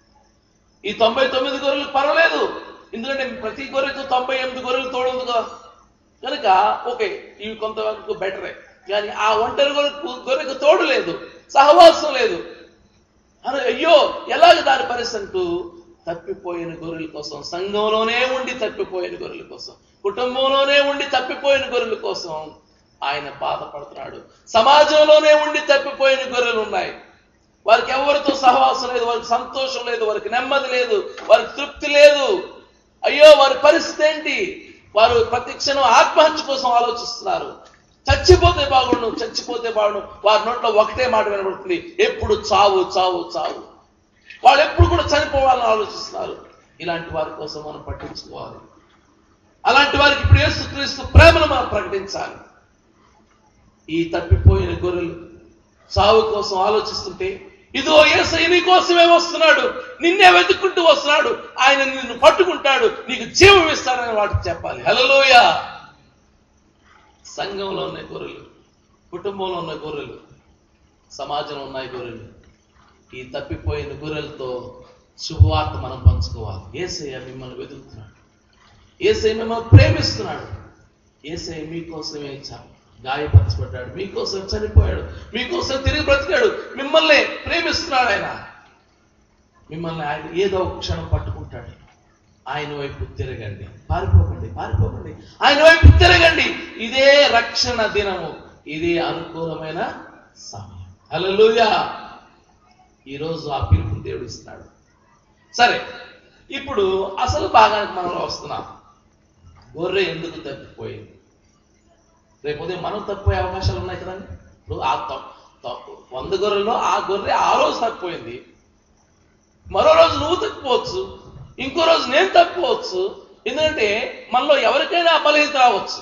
ఈ తొంభై తొమ్మిది గొర్రెలు పర్వాలేదు ఎందుకంటే ప్రతి గొర్రెకు తొంభై ఎనిమిది గొర్రెలు తోడుంది కదా కనుక ఓకే ఇవి కొంతవరకు బెటరే కానీ ఆ ఒంటరి గొర్రెకు గొర్రెకు తోడు లేదు సహవాసం లేదు అని అయ్యో ఎలాగ దాని పరిస్థితి అంటూ తప్పిపోయిన గొర్రెల కోసం సంఘంలోనే ఉండి తప్పిపోయిన గొర్రెల కోసం కుటుంబంలోనే ఉండి తప్పిపోయిన గొర్రెల కోసం ఆయన బాధపడుతున్నాడు సమాజంలోనే ఉండి తప్పిపోయిన గొర్రెలు ఉన్నాయి వారికి ఎవరితో సహవాసం లేదు వారికి సంతోషం లేదు వారికి నెమ్మది లేదు వారికి తృప్తి లేదు అయ్యో వారి పరిస్థితి ఏంటి వారు ప్రతి క్షణం ఆత్మహత్య కోసం ఆలోచిస్తున్నారు చచ్చిపోతే బాగుండు చచ్చిపోతే బాగుండు వారి నోట్లో ఒకటే మాట వినబడుతుంది ఎప్పుడు చావు చావు చావు వాళ్ళు ఎప్పుడు కూడా చనిపోవాలని ఆలోచిస్తున్నారు ఇలాంటి వారి కోసం మనం పట్టించుకోవాలి అలాంటి వారికి ఇప్పుడు యేసుక్రీస్తు ప్రేమను మనం ప్రకటించాలి ఈ తప్పిపోయిన గొర్రెలు సావు కోసం ఆలోచిస్తుంటే ఇదో ఏసై నీ కోసమే వస్తున్నాడు నిన్నే వెతుక్కుంటూ వస్తున్నాడు ఆయన నిన్ను పట్టుకుంటాడు నీకు జీవం ఇస్తాడని వాటికి చెప్పాలి హలోయ సంఘంలో ఉన్న గొర్రెలు కుటుంబంలో ఉన్న గొర్రెలు సమాజంలో ఉన్నాయి గొర్రెలు ఈ తప్పిపోయిన గొర్రెలతో శుభవార్త మనం పంచుకోవాలి ఏసయ్య మిమ్మల్ని వెతుకుతున్నాడు ఏసై మిమ్మల్ని ప్రేమిస్తున్నాడు ఏసై మీకోసమే చ- గాయపరచబడ్డాడు మీకోసం చనిపోయాడు మీకోసం తిరిగి బ్రతికాడు మిమ్మల్ని ప్రేమిస్తున్నాడు ఆయన మిమ్మల్ని ఆయన ఏదో ఒక క్షణం పట్టుకుంటాడు ఆయన వైపు తిరగండి పారిపోకండి పారిపోకండి ఆయన వైపు తిరగండి ఇదే రక్షణ దినము ఇదే అనుకూలమైన సమయం హల్లెలూయా ఈరోజు ఆ పిలుపుని దేవుడు ఇస్తున్నాడు సరే ఇప్పుడు అసలు భాగానికి మనం వస్తున్నాం గొర్రె ఎందుకు తప్పిపోయింది రేపు ఉదయం మనం తప్పిపోయే అవకాశాలు ఉన్నాయి కదండి ఇప్పుడు ఆ త- త- వంద గొర్రెల్లో ఆ గొర్రె ఆ రోజు తప్పిపోయింది మరో రోజు నువ్వు తప్పిపోవచ్చు ఇంకో రోజు నేను తప్పిపోవచ్చు ఎందుకంటే మనలో ఎవరికైనా ఆ బలహీనత రావచ్చు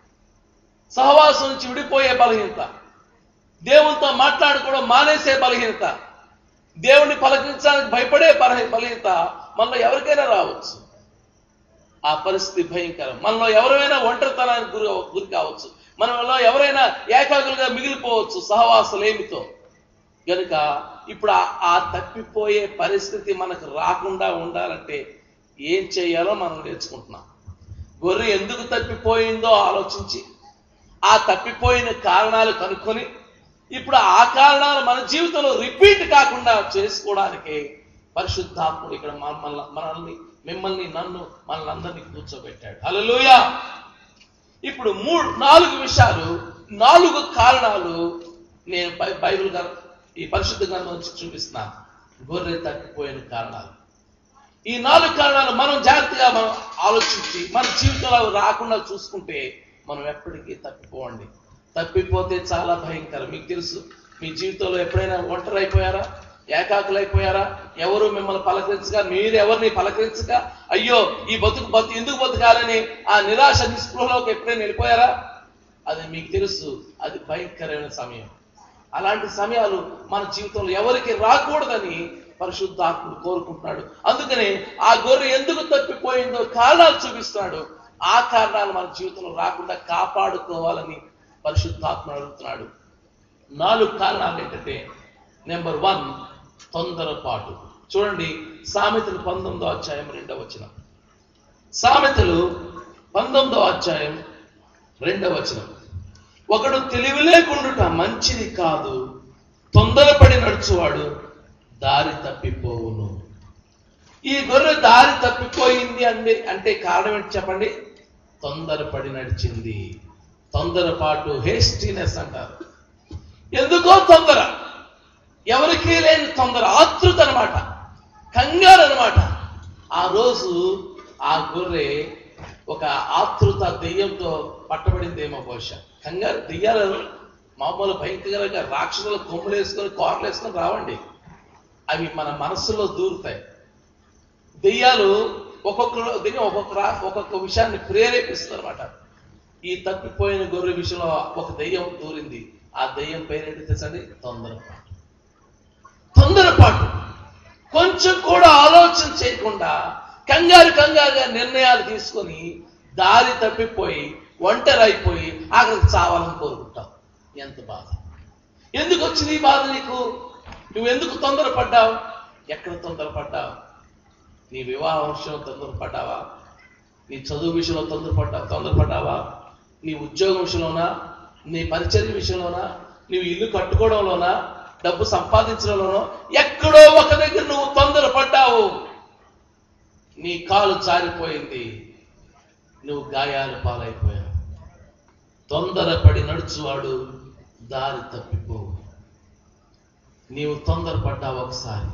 సహవాసం నుంచి విడిపోయే బలహీనత దేవునితో మాట్లాడుకోవడం మానేసే బలహీనత దేవుణ్ణి పలకరించడానికి భయపడే బలహీ- బలహీనత మనలో ఎవరికైనా రావచ్చు ఆ పరిస్థితి భయంకరం మనలో ఎవరైనా ఒంటరితనానికి గురి గురి కావచ్చు మనలో ఎవరైనా ఏకాకులుగా మిగిలిపోవచ్చు సహవాసలేమితో గనుక ఇప్పుడు ఆ- ఆ తప్పిపోయే పరిస్థితి మనకు రాకుండా ఉండాలంటే ఏం చేయాలో మనం నేర్చుకుంటున్నాం గొర్రె ఎందుకు తప్పిపోయిందో ఆలోచించి ఆ తప్పిపోయిన కారణాలు కనుక్కొని ఇప్పుడు ఆ కారణాలు మన జీవితంలో రిపీట్ కాకుండా చేసుకోవడానికి పరిశుద్ధాత్ముడు ఇక్కడ మమ్మల్ని మనల్ని మిమ్మల్ని నన్ను మనల్ని అందరినీ కూర్చోబెట్టాడు హల్లెలూయా ఇప్పుడు మూడు నాలుగు విషయాలు నాలుగు కారణాలు నేను బై- బైబిల్ గారు ఈ పరిశుద్ధ గ్రంథం నుంచి చూపిస్తున్నాను గొర్రె తప్పిపోయిన కారణాలు ఈ నాలుగు కారణాలు మనం జాగ్రత్తగా మనం ఆలోచించి మన జీవితంలో అవి రాకుండా చూసుకుంటే మనం ఎప్పటికీ తప్పిపోవండి తప్పిపోతే చాలా భయంకరం మీకు తెలుసు మీ జీవితంలో ఎప్పుడైనా ఒంటరి అయిపోయారా ఏకాకులు అయిపోయారా ఎవరు మిమ్మల్ని పలకరించగా మీరు ఎవరిని పలకరించక అయ్యో ఈ బతుకు బతు ఎందుకు బతకాలని ఆ నిరాశ నిస్పృహలోకి ఎప్పుడైనా వెళ్ళిపోయారా అది మీకు తెలుసు అది భయంకరమైన సమయం అలాంటి సమయాలు మన జీవితంలో ఎవరికి రాకూడదని పరిశుద్ధాత్ముడు కోరుకుంటున్నాడు అందుకనే ఆ గొర్రె ఎందుకు తప్పిపోయిందో కారణాలు చూపిస్తున్నాడు ఆ కారణాలు మన జీవితంలో రాకుండా కాపాడుకోవాలని పరిశుద్ధాత్ముడు అడుగుతున్నాడు నాలుగు కారణాలు ఏంటంటే నెంబర్ వన్ తొందరపాటు చూడండి సామెతలు పంతొమ్మిదో అధ్యాయం రెండవ వచనం సామెతలు పంతొమ్మిదో అధ్యాయం రెండవ వచనం ఒకడు తెలివి లేకుండుట మంచిది కాదు తొందరపడి నడుచువాడు దారి తప్పిపోవును ఈ గొర్రె దారి తప్పిపోయింది అంటే అంటే కారణం ఏంటి చెప్పండి తొందరపడి నడిచింది తొందరపాటు హేస్టీనెస్ అంటారు ఎందుకో తొందర ఎవరికీ లేని తొందర ఆతృత అనమాట కంగారు అనమాట ఆ రోజు ఆ గొర్రె ఒక ఆతృత దెయ్యంతో పట్టబడిందేమో బహుశా కంగారు దెయ్యాలు మామూలు భయంకరంగా రాక్షసులు కొమ్ములు వేసుకొని కోరలు వేసుకొని రావండి అవి మన మనస్సులో దూరుతాయి దెయ్యాలు ఒక్కొక్క దెయ్యం ఒక్కొక్క రా- ఒక్కొక్క విషయాన్ని ప్రేరేపిస్తుంది అనమాట ఈ తప్పిపోయిన గొర్రె విషయంలో ఒక దెయ్యం దూరింది ఆ దెయ్యం పేరేంటి తెలుసండి తొందరపాటు తొందరపాటు కొంచెం కూడా ఆలోచన చేయకుండా కంగారు కంగారుగా నిర్ణయాలు తీసుకొని దారి తప్పిపోయి ఒంటరైపోయి ఆఖరికి చావాలని కోరుకుంటావు ఎంత బాధ ఎందుకు వచ్చింది ఈ బాధ నీకు నువ్వు ఎందుకు తొందరపడ్డావు ఎక్కడ తొందరపడ్డావు నీ వివాహ విషయంలో తొందరపడ్డావా నీ చదువు విషయంలో తొందరపడ్డా తొందరపడ్డావా నీ ఉద్యోగం విషయంలోనా నీ పరిచర్య విషయంలోనా నువ్వు ఇల్లు కట్టుకోవడంలోనా డబ్బు సంపాదించడంలోనో ఎక్కడో ఒక దగ్గర నువ్వు తొందరపడ్డావు నీ కాలు జారిపోయింది నువ్వు గాయాలు పాలైపోయావు తొందరపడి నడుచువాడు దారి తప్పిపోవు నీవు తొందరపడ్డావు ఒకసారి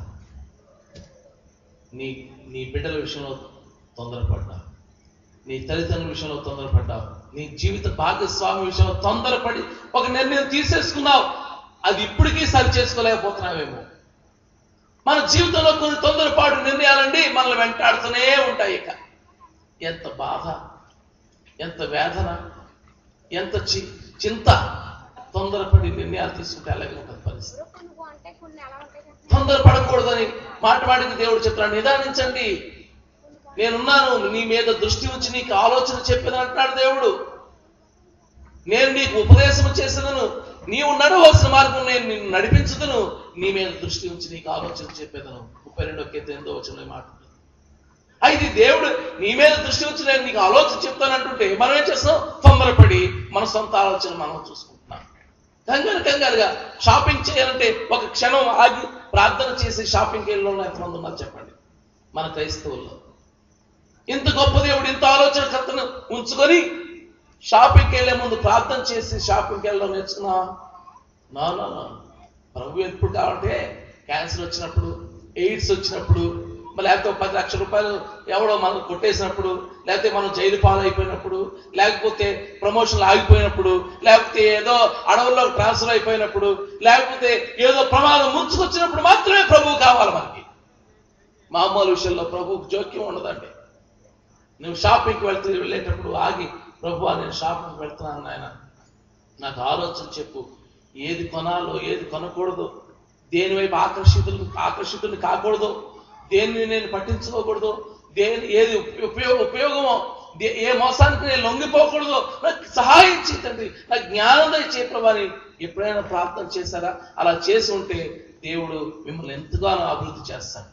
నీ నీ బిడ్డల విషయంలో తొందరపడ్డావు నీ తల్లిదండ్రుల విషయంలో తొందరపడ్డావు నీ జీవిత భాగస్వామి విషయంలో తొందరపడి ఒక నిర్ణయం తీసేసుకున్నావు అది ఇప్పటికీ సరి చేసుకోలేకపోతున్నావేమో మన జీవితంలో కొన్ని తొందరపాటు నిర్ణయాలండి మనల్ని వెంటాడుతూనే ఉంటాయి ఇక ఎంత బాధ ఎంత వేదన ఎంత చి చింత తొందరపడి నిర్ణయాలు తీసుకుంటే అలాగే ఉంటుంది పరిస్థితి కొన్ని బాగుంటాయి కొన్ని ఎలా ఉంటాయి కదా తొందరపడకూడదని మాట మాటికి దేవుడు చెప్తున్నాడు నిదానించండి నేనున్నాను నీ మీద దృష్టి ఉంచి నీకు ఆలోచన చెప్పేది అంటున్నాడు దేవుడు నేను నీకు ఉపదేశం చేసేదను నీవు నడవలసిన మార్గం నేను నిన్ను నడిపించుదును నీ మీద దృష్టి ఉంచి నీకు ఆలోచన చెప్పేదను ముప్పై రెండో కేత ఎంతో వచ్చిన మాట అయితే దేవుడు నీ మీద దృష్టి ఉంచి నేను నీకు ఆలోచన చెప్తానంటుంటే మనం ఏం చేస్తాం తొందరపడి మన సొంత ఆలోచన మనం చూసుకుంటున్నాం కంగారు కంగారుగా షాపింగ్ చేయాలంటే ఒక క్షణం ఆగి ప్రార్థన చేసి షాపింగ్కి వెళ్ళిన ఎంతమంది ఉన్నారు చెప్పండి మన క్రైస్తవుల్లో ఇంత గొప్ప దేవుడు ఇంత ఆలోచన కర్తను ఉంచుకొని షాపింగ్కి వెళ్ళే ముందు ప్రార్థన చేసి షాపింగ్కి వెళ్ళడం నేర్చుకున్నావా నా నా నా ప్రభు ఎప్పుడు కావాలంటే క్యాన్సర్ వచ్చినప్పుడు ఎయిడ్స్ వచ్చినప్పుడు మరి లేకపోతే ఒక పది లక్షల రూపాయలు ఎవడో మనం కొట్టేసినప్పుడు లేకపోతే మనం జైలు పాలైపోయినప్పుడు లేకపోతే ప్రమోషన్లు ఆగిపోయినప్పుడు లేకపోతే ఏదో అడవుల్లో ట్రాన్స్ఫర్ అయిపోయినప్పుడు లేకపోతే ఏదో ప్రమాదం ముంచుకొచ్చినప్పుడు మాత్రమే ప్రభువు కావాలి మనకి మామూలు విషయంలో ప్రభువుకు జోక్యం ఉండదండి నువ్వు షాపింగ్కి వెళ్తూ వెళ్ళేటప్పుడు ఆగి ప్రభు నేను షాపింగ్కి వెళ్తున్నాను నాయన నాకు ఆలోచన చెప్పు ఏది కొనాలో ఏది కొనకూడదు దేని వైపు ఆకర్షితులు ఆకర్షితుని కాకూడదు దేన్ని నేను పట్టించుకోకూడదు దేని ఏది ఉపయోగ ఉపయోగమో దే- ఏ మోసానికి నేను లొంగిపోకూడదు నాకు సహాయం చేయి తండ్రి నాకు జ్ఞానం దయచే ప్రభాని ఎప్పుడైనా ప్రార్థన చేశారా అలా చేసి ఉంటే దేవుడు మిమ్మల్ని ఎంతగానో అభివృద్ధి చేస్తాడు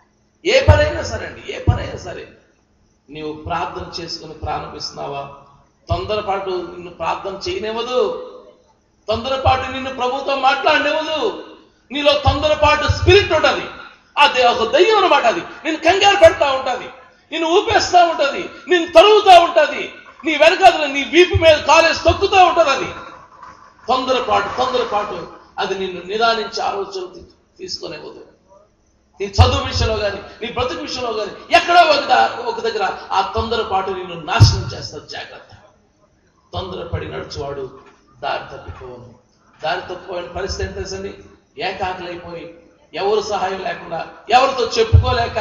ఏ పనైనా సరే అండి ఏ పనైనా సరే నీవు ప్రార్థన చేసుకుని ప్రారంభిస్తున్నావా తొందరపాటు నిన్ను ప్రార్థన చేయనివ్వదు తొందరపాటు నిన్ను ప్రభుత్వం మాట్లాడనివ్వదు నీలో తొందరపాటు స్పిరిట్ ఉంటది అది ఒక దయ్యం అనమాట అది నేను కంగారు పెడతా ఉంటది నిన్ను ఊపేస్తా ఉంటది నిన్ను తరుగుతా ఉంటది నీ వెనకాల నీ వీపు మీద కాలేసి తొక్కుతూ ఉంటది అది తొందరపాటు తొందరపాటు అది నిన్ను నిదానించి ఆలోచన తీ- తీసుకునేవద్దు నీ చదువు విషయంలో కానీ నీ బ్రతుకు విషయంలో కానీ ఎక్కడో ఒక దా- ఒక దగ్గర ఆ తొందరపాటు నిన్ను నాశనం చేస్తుంది జాగ్రత్త తొందరపడి నడుచువాడు దారి తప్పిపోవను దారి తప్పిపోయిన పరిస్థితి ఏంటి తెలుసండి ఏకాకులైపోయి ఎవరు సహాయం లేకుండా ఎవరితో చెప్పుకోలేక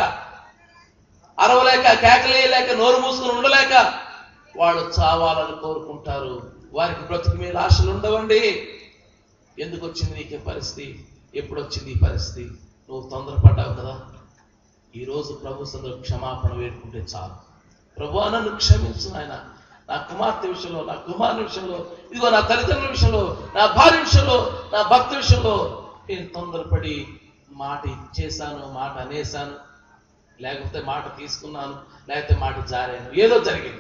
అరవలేక కేకలేయలేక నోరు మూసుకుని ఉండలేక వాళ్ళు చావాలని కోరుకుంటారు వారికి బ్రతుకు మీద ఆశలు ఉండవండి ఎందుకు వచ్చింది నీకే పరిస్థితి ఎప్పుడు వచ్చింది ఈ పరిస్థితి నువ్వు తొందరపడ్డావు కదా ఈరోజు ప్రభు సందులో క్షమాపణ వేడుకుంటే చాలు ప్రభు నన్ను క్షమించు ఆయన నా కుమార్తె విషయంలో నా కుమారుని విషయంలో ఇదిగో నా తల్లిదండ్రుల విషయంలో నా భార్య విషయంలో నా భర్త విషయంలో నేను తొందరపడి మాట ఇచ్చేసాను మాట అనేసాను లేకపోతే మాట తీసుకున్నాను లేకపోతే మాట జారాను ఏదో జరిగింది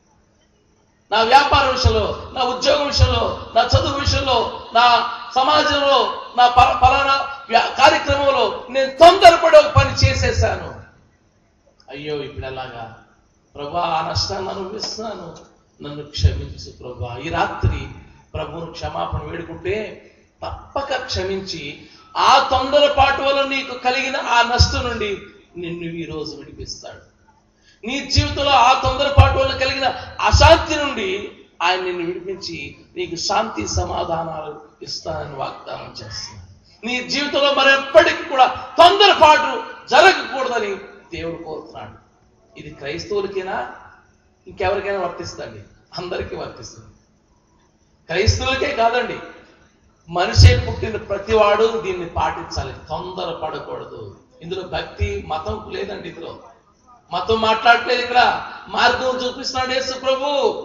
నా వ్యాపార విషయంలో నా ఉద్యోగం విషయంలో నా చదువు విషయంలో నా సమాజంలో నా పల- పలానా వ్యా- కార్యక్రమంలో నేను తొందరపడి ఒక పని చేసేసాను అయ్యో ఇప్పుడు ఎలాగా ప్రభా ఆ నష్టాన్ని అనుభవిస్తున్నాను నన్ను క్షమించు ప్రభా ఈ రాత్రి ప్రభువును క్షమాపణ వేడుకుంటే తప్పక క్షమించి ఆ తొందరపాటు వల్ల నీకు కలిగిన ఆ నష్టం నుండి నిన్ను ఈ రోజు విడిపిస్తాడు నీ జీవితంలో ఆ తొందరపాటు వల్ల కలిగిన అశాంతి నుండి ఆయన నిన్ను విడిపించి నీకు శాంతి సమాధానాలు ఇస్తానని వాగ్దానం చేస్తున్నాను నీ జీవితంలో మరెప్పటికీ కూడా తొందరపాటు జరగకూడదని దేవుడు కోరుతున్నాడు ఇది క్రైస్తవులకైనా ఇంకెవరికైనా వర్తిస్తుంది అందరికీ వర్తిస్తుంది క్రైస్తవులకే కాదండి మనిషే పుట్టిన ప్రతివాడు దీన్ని పాటించాలి తొందర పడకూడదు ఇందులో భక్తి మతం లేదండి ఇందులో మతం మాట్లాడట్లేదు ఇక్కడ మార్గం చూపిస్తున్నాడు యేసు ప్రభు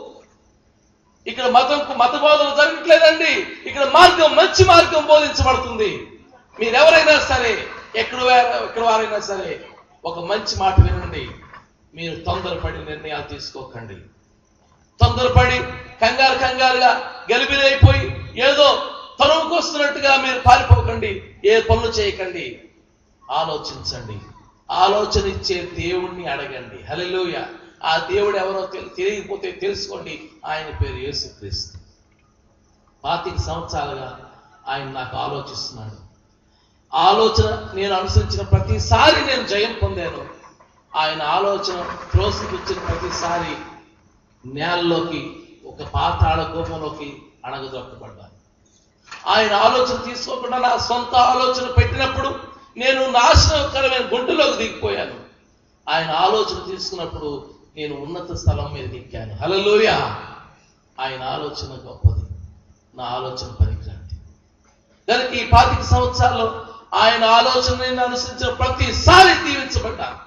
ఇక్కడ మతం మత బోధన జరగట్లేదండి ఇక్కడ మార్గం మంచి మార్గం బోధించబడుతుంది మీరెవరైనా సరే ఎక్కడ వా- ఎక్కడ వారైనా సరే ఒక మంచి మాట వినండి మీరు తొందరపడి నిర్ణయాలు తీసుకోకండి తొందరపడి కంగారు కంగారుగా గలిబిలైపోయి ఏదో తరువుకొస్తున్నట్టుగా మీరు పారిపోకండి ఏ పనులు చేయకండి ఆలోచించండి ఆలోచన ఇచ్చే దేవుణ్ణి అడగండి హల్లెలూయా ఆ దేవుడు ఎవరో తెలి- తెలియకపోతే తెలుసుకోండి ఆయన పేరు యేసుక్రీస్తు పాతిక సంవత్సరాలుగా ఆయన నాకు ఆలోచిస్తున్నాడు ఆలోచన నేను అనుసరించిన ప్రతిసారి నేను జయం పొందాను ఆయన ఆలోచన త్రోసిపుచ్చిన ప్రతిసారి నేలలోకి ఒక పాతాళ కోపంలోకి అణగదొక్కబడ్డాను ఆయన ఆలోచన తీసుకోకుండా నా సొంత ఆలోచన పెట్టినప్పుడు నేను నాశనకరమైన గుంటలోకి దిగిపోయాను ఆయన ఆలోచన తీసుకున్నప్పుడు నేను ఉన్నత స్థలం మీద దిక్కాను హలలోయ ఆయన ఆలోచన గొప్పది నా ఆలోచన పనికిరాంది దానికి ఈ పాతిక సంవత్సరాల్లో ఆయన ఆలోచన నేను అనుసరించిన ప్రతిసారి దీవించబడ్డాను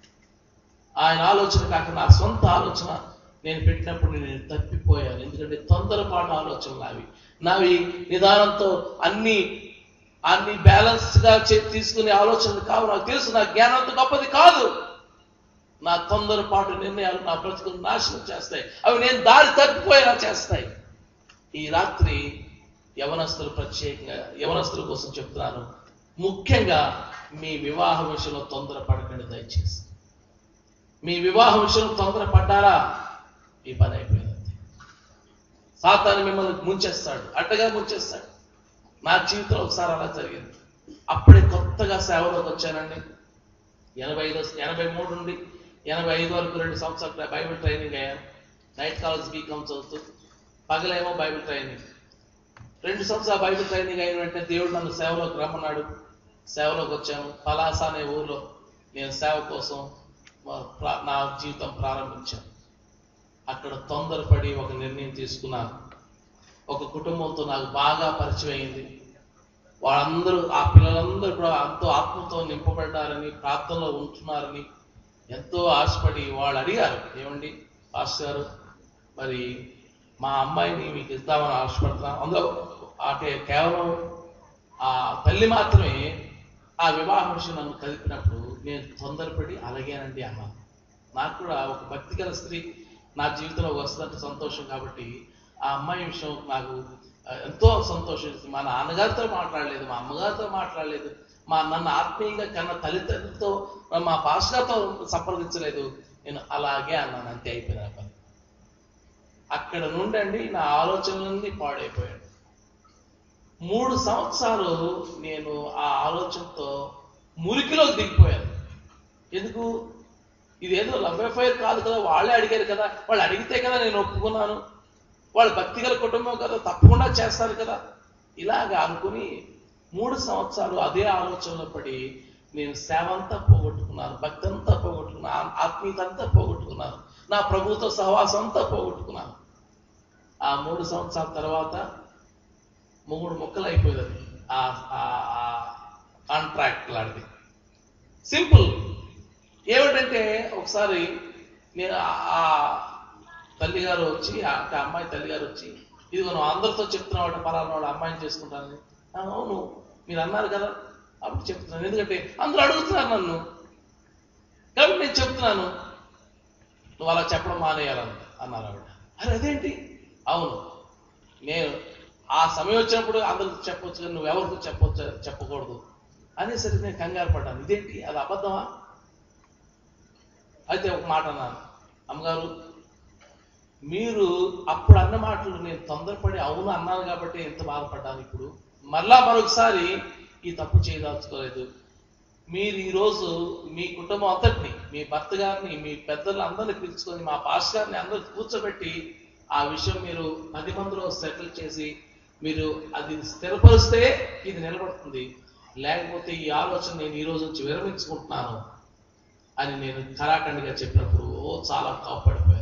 ఆయన ఆలోచన కాక నా సొంత ఆలోచన నేను పెట్టినప్పుడు నేను తప్పిపోయాను ఎందుకంటే తొందరపాటు ఆలోచనలు నావి నావి నిదానంతో అన్ని అన్ని బ్యాలెన్స్ గా చే- తీసుకునే ఆలోచనలు కావు నాకు తెలుసు నా జ్ఞానంతో గొప్పది కాదు నా తొందరపాటు నిర్ణయాలు నా బ్రతుకును నాశనం చేస్తాయి అవి నేను దారి తప్పిపోయేలా చేస్తాయి ఈ రాత్రి యవనస్తులు ప్రత్యేకంగా యవనస్తుల కోసం చెప్తున్నాను ముఖ్యంగా మీ వివాహ విషయంలో తొందరపడకండి దయచేసి మీ వివాహ విషయంలో తొందరపడ్డారా ఈ పని అయిపోయింది సాతాను మిమ్మల్ని ముంచేస్తాడు అడ్డగా ముంచేస్తాడు నా జీవితంలో ఒకసారి అలా జరిగింది అప్పుడే కొత్తగా సేవలోకి వచ్చానండి ఎనభై ఐదు ఎనభై మూడు నుండి ఎనభై ఐదు వరకు రెండు సంవత్సరాలు బైబిల్ ట్రైనింగ్ అయ్యాను నైట్ కాలేజ్ బీకామ్ చదువుతూ పగలేమో బైబిల్ ట్రైనింగ్ రెండు సంవత్సరాలు బైబిల్ ట్రైనింగ్ అయిన వెంటనే దేవుడు నన్ను సేవలోకి రమ్మన్నాడు సేవలోకి వచ్చాను పలాస అనే ఊర్లో నేను సేవ కోసం మా- ప్రా- నా జీవితం ప్రారంభించాను అక్కడ తొందరపడి ఒక నిర్ణయం తీసుకున్నాను ఒక కుటుంబంతో నాకు బాగా పరిచయం అయింది వాళ్ళందరూ ఆ పిల్లలందరూ కూడా ఎంతో ఆత్మతో నింపబడ్డారని ప్రార్థనలో ఉంటున్నారని ఎంతో ఆశపడి వాళ్ళు అడిగారు ఏమండి పాస్టర్ గారు మరి మా అమ్మాయిని మీకు ఇద్దామని ఆశపడుతున్నాం అందులో అంటే కేవలం ఆ తల్లి మాత్రమే ఆ వివాహం విషయం నన్ను కలిపినప్పుడు నేను తొందరపడి అలాగేనండి అన్నాను నాకు కూడా ఒక భక్తి గల స్త్రీ నా జీవితంలో వస్తుందంటే సంతోషం కాబట్టి ఆ అమ్మాయి విషయం నాకు ఆ, ఎంతో సంతోషం ఇస్తుంది. మా నాన్నగారితో మాట్లాడలేదు మా అమ్మగారితో మాట్లాడలేదు మా నన్ను ఆత్మీయంగా కన్న తల్లిదండ్రులతో మా పాస్టర్తో సంప్రదించలేదు నేను అలాగే అన్నాను అంతే అయిపోయింది ఆ పని అక్కడ నుండి అండి నా ఆలోచనలన్నీ పాడైపోయాడు మూడు సంవత్సరాలు నేను ఆ ఆలోచనతో మురికిలోకి దిగిపోయాను ఎందుకు ఇదేదో లవ్ అఫైర్ కాదు కదా వాళ్ళే అడిగారు కదా వాళ్ళు అడిగితే కదా నేను ఒప్పుకున్నాను వాళ్ళు భక్తిగల కుటుంబం కదా తప్పకుండా చేస్తారు కదా ఇలాగా అనుకుని మూడు సంవత్సరాలు అదే ఆలోచనలో పడి నేను సేవ అంతా పోగొట్టుకున్నాను భక్తి అంతా పోగొట్టుకున్నాను ఆత్మీయత అంతా పోగొట్టుకున్నాను నా ప్రభుతో సహవాసం అంతా పోగొట్టుకున్నాను ఆ మూడు సంవత్సరాల తర్వాత మూడు ముక్కలు అయిపోయింది ఆ కాంట్రాక్ట్ లాంటిది సింపుల్ ఏమిటంటే ఒకసారి నేను ఆ- ఆ తల్లిగారు వచ్చి ఆ అంటే అమ్మాయి తల్లిగారు వచ్చి ఇదిగో నువ్వు అందరితో చెప్తున్నావు అంటే పలానా వాడు అమ్మాయిని చేసుకుంటానని "ఆ, అవును మీరు అన్నారు కదా అప్పుడు చెప్తున్నాను ఎందుకంటే అందరూ అడుగుతున్నారు నన్ను కాబట్టి నేను చెప్తున్నాను నువ్వు అలా చెప్పడం మానేయాలని అన్నారు ఆవిడ అరే అదేంటి అవును నేను ఆ సమయం వచ్చినప్పుడు అందరికి చెప్పొచ్చు కానీ నువ్వు ఎవరికి చెప్పొచ్చు చెప్పకూడదు అనేసరికి నేను కంగారు పడ్డాను ఇదేంటి అది అబద్ధమా అయితే ఒక మాట అన్నాను అమ్మగారు మీరు అప్పుడు అన్న మాటలు నేను తొందరపడి అవును అన్నాను కాబట్టి ఎంత బాధపడ్డాను ఇప్పుడు మళ్ళా మరొకసారి ఈ తప్పు చేయదలుచుకోలేదు మీరు ఈరోజు మీ కుటుంబం అంతటిని మీ భర్త గారిని మీ పెద్దలు అందరిని పిలుచుకొని మా పాస్ గారిని అందరిని కూర్చోబెట్టి ఆ విషయం మీరు పది మందిలో సెటిల్ చేసి మీరు అది స్థిరపరిస్తే ఇది నిలబడుతుంది లేకపోతే ఈ ఆలోచన నేను ఈ రోజు నుంచి విరమించుకుంటున్నాను అని నేను కరాఖండిగా చెప్పినప్పుడు ఓ చాలా కోపడిపోయాను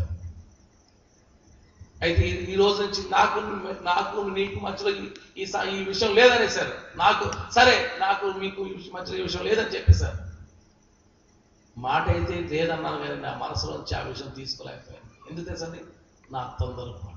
అయితే ఈ- ఈ రోజు నుంచి నాకు నాకు నీకు మధ్యలో ఈ- ఈ స- ఈ విషయం లేదనేసారు నాకు సరే నాకు మీకు ఈ విషయం- మధ్యలో ఈ విషయం లేదని చెప్పేశారు మాట అయితే లేదన్నాను కానీ నా మనసులోంచి ఆ విషయం తీసుకోలేకపోయాను ఎందుకు తెలుసండి నా తొందరపాటు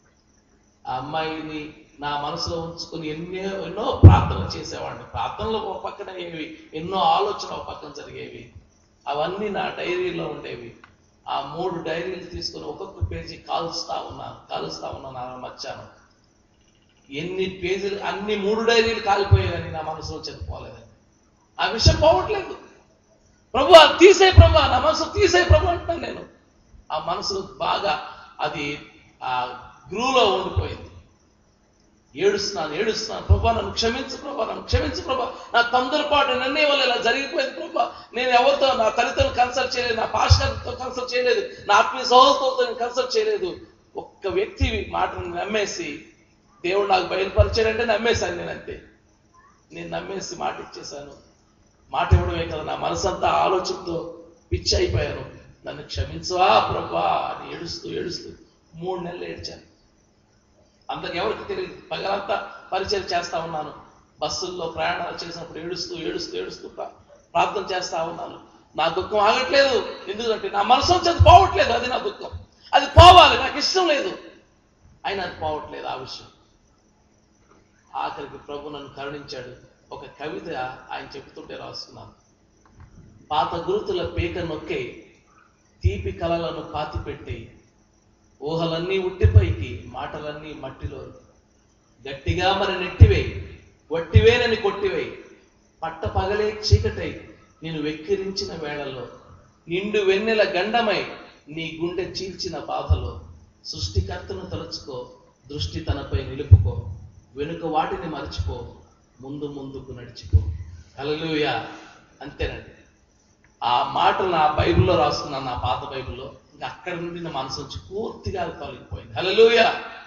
ఆ అమ్మాయిని నా మనసులో ఉంచుకుని ఎన్నో ఎన్నో ప్రార్థనలు చేసేవాడిని ప్రార్థనలు ఒక పక్కన అయ్యేవి ఎన్నో ఆలోచనలు ఒక పక్కన జరిగేవి అవన్నీ నా డైరీలో ఉండేవి ఆ మూడు డైరీలు తీసుకుని ఒక్కొక్క పేజీ కాలుస్తా ఉన్నాను కాలుస్తా ఉన్నాను అలా మర్చాను ఎన్ని పేజీలు అన్ని మూడు డైరీలు కాలిపోయాయని నా మనసులో చెప్పుకోలేదని ఆ విషయం పోవట్లేదు ప్రభు తీసే ప్రభు నా మనసు తీసే ప్రభు అంటున్నాను నేను ఆ మనసు బాగా అది ఆ గ్రూలో ఉండిపోయింది ఏడుస్తున్నాను ఏడుస్తున్నాను ప్రభా నన్ను క్షమించు ప్రభా నన్ను క్షమించు ప్రభా నా తొందరపాటు నిర్ణయం వల్ల ఇలా జరిగిపోయింది ప్రభా నేను ఎవరితో నా తల్లిదండ్రులు కన్సల్ట్ చేయలేదు నా పాస్టర్తో కన్సల్ట్ చేయలేదు నా ఆత్మీయ సహోదరులతో నేను కన్సల్ట్ చేయలేదు ఒక్క వ్యక్తి మాటను నమ్మేసి దేవుడు నాకు బయలుపరిచాడంటే నమ్మేశాను నేను అంతే నేను నమ్మేసి మాట ఇచ్చేశాను మాట ఇవ్వడమే కదా నా మనసంతా ఆలోచనతో పిచ్చి అయిపోయాను నన్ను క్షమించవా ప్రభా అని ఏడుస్తూ ఏడుస్తూ మూడు నెలలు ఏడ్చాను అంతకు ఎవరికి తెలియదు పగలంతా పరిచయం చేస్తా ఉన్నాను బస్సుల్లో ప్రయాణాలు చేసినప్పుడు ఏడుస్తూ ఏడుస్తూ ఏడుస్తూ ప్రా- ప్రార్థన చేస్తా ఉన్నాను నా దుఃఖం ఆగట్లేదు ఎందుకంటే నా మనసు నుంచి అది పోవట్లేదు అది నా దుఃఖం అది పోవాలి నాకు ఇష్టం లేదు అయినా అది పోవట్లేదు ఆ విషయం ఆఖరికి ప్రభు నన్ను కరుణించాడు ఒక కవిత ఆయన చెబుతుంటే రాస్తున్నాను పాత గురుతుల పీక నొక్కే తీపి కలలను పాతిపెట్టి ఊహలన్నీ ఉట్టిపైకి మాటలన్నీ మట్టిలో గట్టిగా మరి నెట్టివేయి వట్టివేనని కొట్టివేయి పట్ట పగలే చీకటై నేను వెక్కిరించిన వేళలో నిండు వెన్నెల గండమై నీ గుండె చీల్చిన బాధలో సృష్టికర్తను తలుచుకో దృష్టి తనపై నిలుపుకో వెనుక వాటిని మరచిపో ముందు ముందుకు నడిచిపో హల్లెలూయా అంతేనండి ఆ మాటలు నా బైబిల్లో రాసుకున్నాను నా పాత బైబిల్లో ఇంకా అక్కడ నుండి నా మనసు నుంచి పూర్తిగా అది తొలగిపోయింది హల్లెలూయా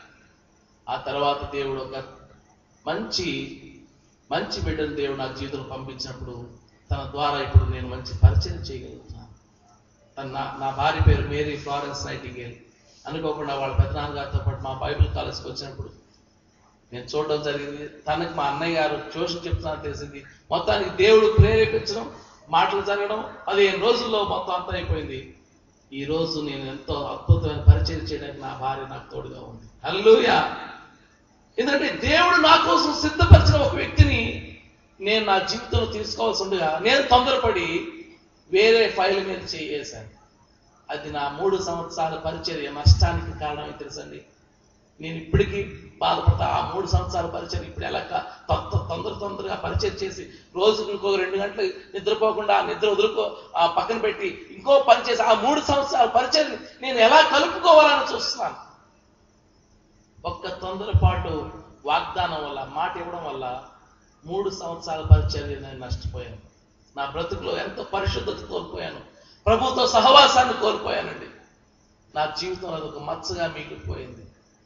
ఆ తర్వాత దేవుడు ఒక మంచి మంచి బిడ్డను దేవుడు నా జీవితంలో పంపించినప్పుడు తన ద్వారా ఇప్పుడు నేను మంచి పరిచయం చేయగలుగుతున్నాను తన నా నా భార్య పేరు మేరీ ఫ్లారెన్స్ నైటింగేల్ అనుకోకుండా వాళ్ళ పెద్దనాన్నగారితో పాటు మా బైబిల్ కాలేజ్కి వచ్చినప్పుడు నేను చూడడం జరిగింది తనకి మా అన్నయ్య గారు ట్యూషన్ చెప్తున్నా తెలిసింది మొత్తానికి దేవుడు ప్రేరేపించడం మాటలు జరగడం పదిహేను రోజుల్లో మొత్తం అంతా అయిపోయింది ఈ రోజు నేను ఎంతో అద్భుతమైన పరిచయం చేయడానికి నా భార్య నాకు తోడుగా ఉంది హల్లెలూయా ఎందుకంటే దేవుడు నా కోసం సిద్ధపరిచిన ఒక వ్యక్తిని నేను నా జీవితంలో తీసుకోవాల్సి ఉండగా నేను తొందరపడి వేరే ఫైల్ మీద చేయేశాను అది నా మూడు సంవత్సరాల పరిచర్య నష్టానికి కారణమే తెలుసండి నేను ఇప్పటికీ బాధపడతా ఆ మూడు సంవత్సరాల పరిచయం ఇప్పుడు ఎలా కా- తొ- తొ- తొందర తొందరగా పరిచయం చేసి రోజుకు ఇంకో రెండు గంటలు నిద్రపోకుండా ఆ నిద్ర వదులుకో ఆ పక్కన పెట్టి ఇంకో పని చేసి ఆ మూడు సంవత్సరాల పరిచయం నేను ఎలా కలుపుకోవాలని చూస్తున్నాను ఒక్క తొందరపాటు వాగ్దానం వల్ల మాట ఇవ్వడం వల్ల మూడు సంవత్సరాల పరిచర్య నేను నష్టపోయాను నా బ్రతుకులో ఎంతో పరిశుద్ధత కోల్పోయాను ప్రభుతో సహవాసాన్ని కోల్పోయానండి నా జీవితంలో అది ఒక మచ్చగా మిగిలిపోయింది